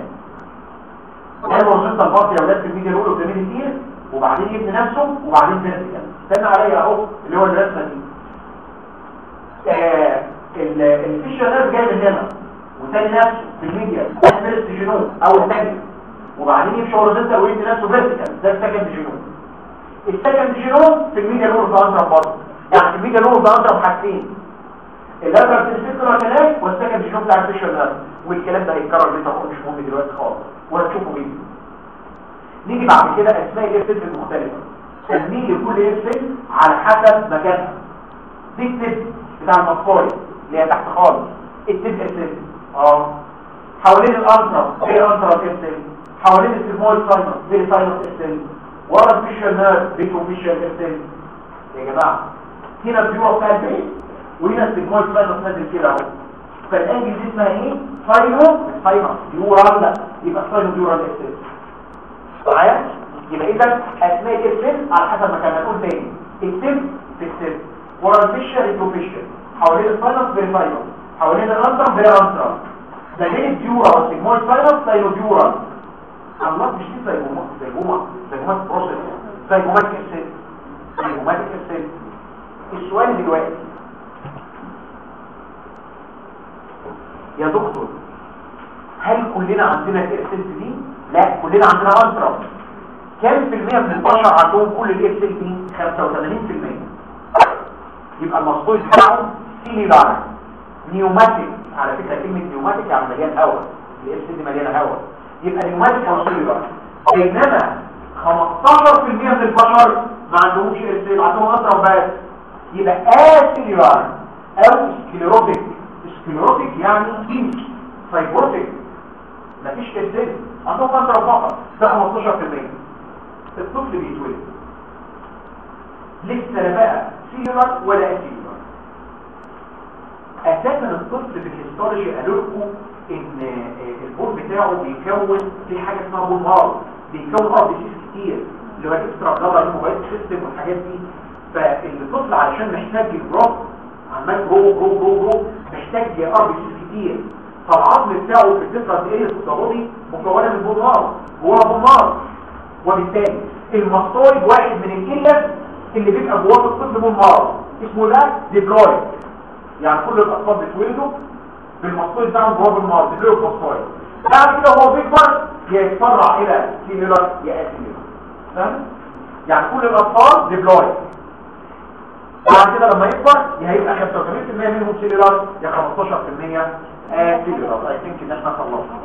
ده وصلت الباص يا ولاد في الميديا رول قدامين كتير وبعدين يبني نفسه وبعدين فيرتيكال استنى عليا اهو اللي هو الرسمه دي آه الفيشر نيرف جاي من هنا وتاني نفسه في الميديا ده فيرست جينوم او الثاني وبعدين يمشي هوريزونتال ويدي نفسه فيرتيكال ده السكند جينوم السكند جينوم في الميديا نور في انترم برضه يعني في الميديا نور في انترم حاجتين اللاترال تنسيكولار كلام والسكند جينوم بتاع الفيشر نيرف والكلام ده هيتكرر ليه مش مهم دلوقتي خالص وهتشوفوا فيديو نيجي بعد كده اسماء الاف المختلفه تسميه لكل اف على حسب مكانها دي التب بتاع المصفايه اللي هي تحت خالص التب اف اه حوالين الانترا في انترا اف حوالين السيرمويد ساينس في ساينس اف ورا الفيشر نيرف في فيشر اف يا جماعه هنا البيوع بتاع البيت وهنا السيرمويد ساينس نازل كده اهو فالانجل دي اسمها ايه ساينو ساينس ديورال لا يبقى ساينو ديورال اف معايا يبقى اذا اسماء السن على حسب ما كان هنقول تاني السن في السن ورا الفيشر البروفيشر حوالين الساينس فيريفاينس حوالين الانترم فيرانترم ده غير الديورا والسيجمويد ساينس ساينو ديورا الله مش دي سايجومات سايجومات سايجومات بروسيس سايجومات السن سايجومات السن السؤال دلوقتي يا دكتور هل كلنا عندنا الاسنس دي لا كلنا عندنا انترم كام في المية من البشر عندهم كل الاس ال بي 85% يبقى المصطوط بتاعهم سيميلار نيوماتيك على فكرة كلمة نيوماتيك يعني مليان هواء الاس دي مليانة هواء يبقى نيوماتيك او سيميلار بينما 15% من البشر ما عندهمش اس ال عندهم انترم بس يبقى اسيلار او سكليروتيك سكليروتيك يعني كيميك فايبروتيك مفيش كسر عندهم انترم فقط ده 15% الطفل بيتولد لسه لا بقى سيلر ولا اسيلر اساسا الطفل في الهيستولوجي قالوا لكم ان آه، البول بتاعه بيكون في حاجه اسمها بول مار بيكون ار بي سيس كتير اللي هو اكسترا بلاد موبايل سيستم والحاجات دي فالطفل علشان محتاج الجروث عمال جو جو جو جو محتاج ار بي سيس كتير فالعظم بتاعه في الفتره دي ايه الصدودي مكونه من بول مار جوه بول مار وبالتالي الماستويد واحد من الكلس اللي بيبقى جواه الطفل بول مار اسمه ده ديبلويد يعني كل الاطفال بيتولدوا بالمصطوي بتاعهم جوه بالمار ديبلويد ماستويد بعد كده هو بيكبر يا يتفرع الى سيميلر يا اسيميلر فاهم يعني كل الاطفال ديبلويد بعد كده لما يكبر يا هيبقى 85% منهم سيلولار يا 15% آه سيلولار اي ثينك ان احنا خلصنا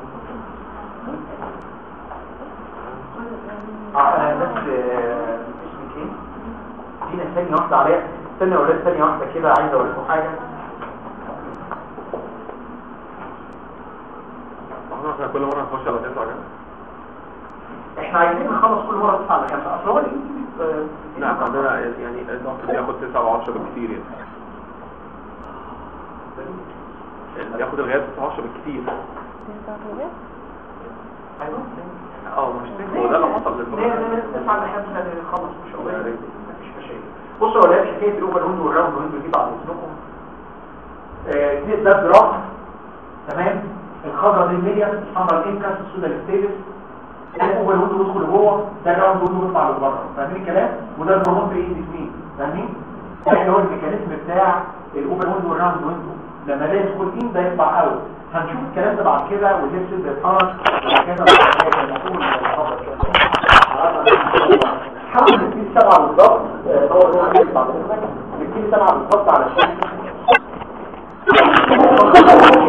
اه انا بس آه، اسمك ايه دينا ثانيه واحده عليها استنى يا ولاد ثانيه واحده كده عايز اقول لكم حاجه احنا كل مرة نخش على تسعة كده احنا عايزين نخلص كل مره 9 على 5 اصل هو الانجليزي آه، لا احنا عندنا يعني الضغط بياخد تسعة وعشرة بالكتير يعني بياخد الغياب تسعة وعشرة بالكتير ايوه اه مش هو ده اللي حصل ليه ليه تسعة على 5 نخلص مش قوي مفيش مشاكل بصوا يا ولاد حكايه الاوفر ويند والراوند ويند دي بعد اذنكم آه، دي ده جراف تمام الخضراء دي الميديا الحمراء الانكاس السوداء الستيلس ده الاوفر ويند بيدخل لجوه ده الراوند ويند بيطلع لبره فاهمين الكلام وده البروموت ايه الاثنين فاهمين ده اللي هو الميكانيزم بتاع الاوفر ويند والراوند ويند لما ده يدخل ان ده يطلع اوت هنشوف الكلام ده بعد كده واللبس بيتحرك وهكذا بعد كده نقول حاول نبتدي سبعة بالضبط آه، هو هو عايز بعد كده نبتدي سبعة بالضبط علشان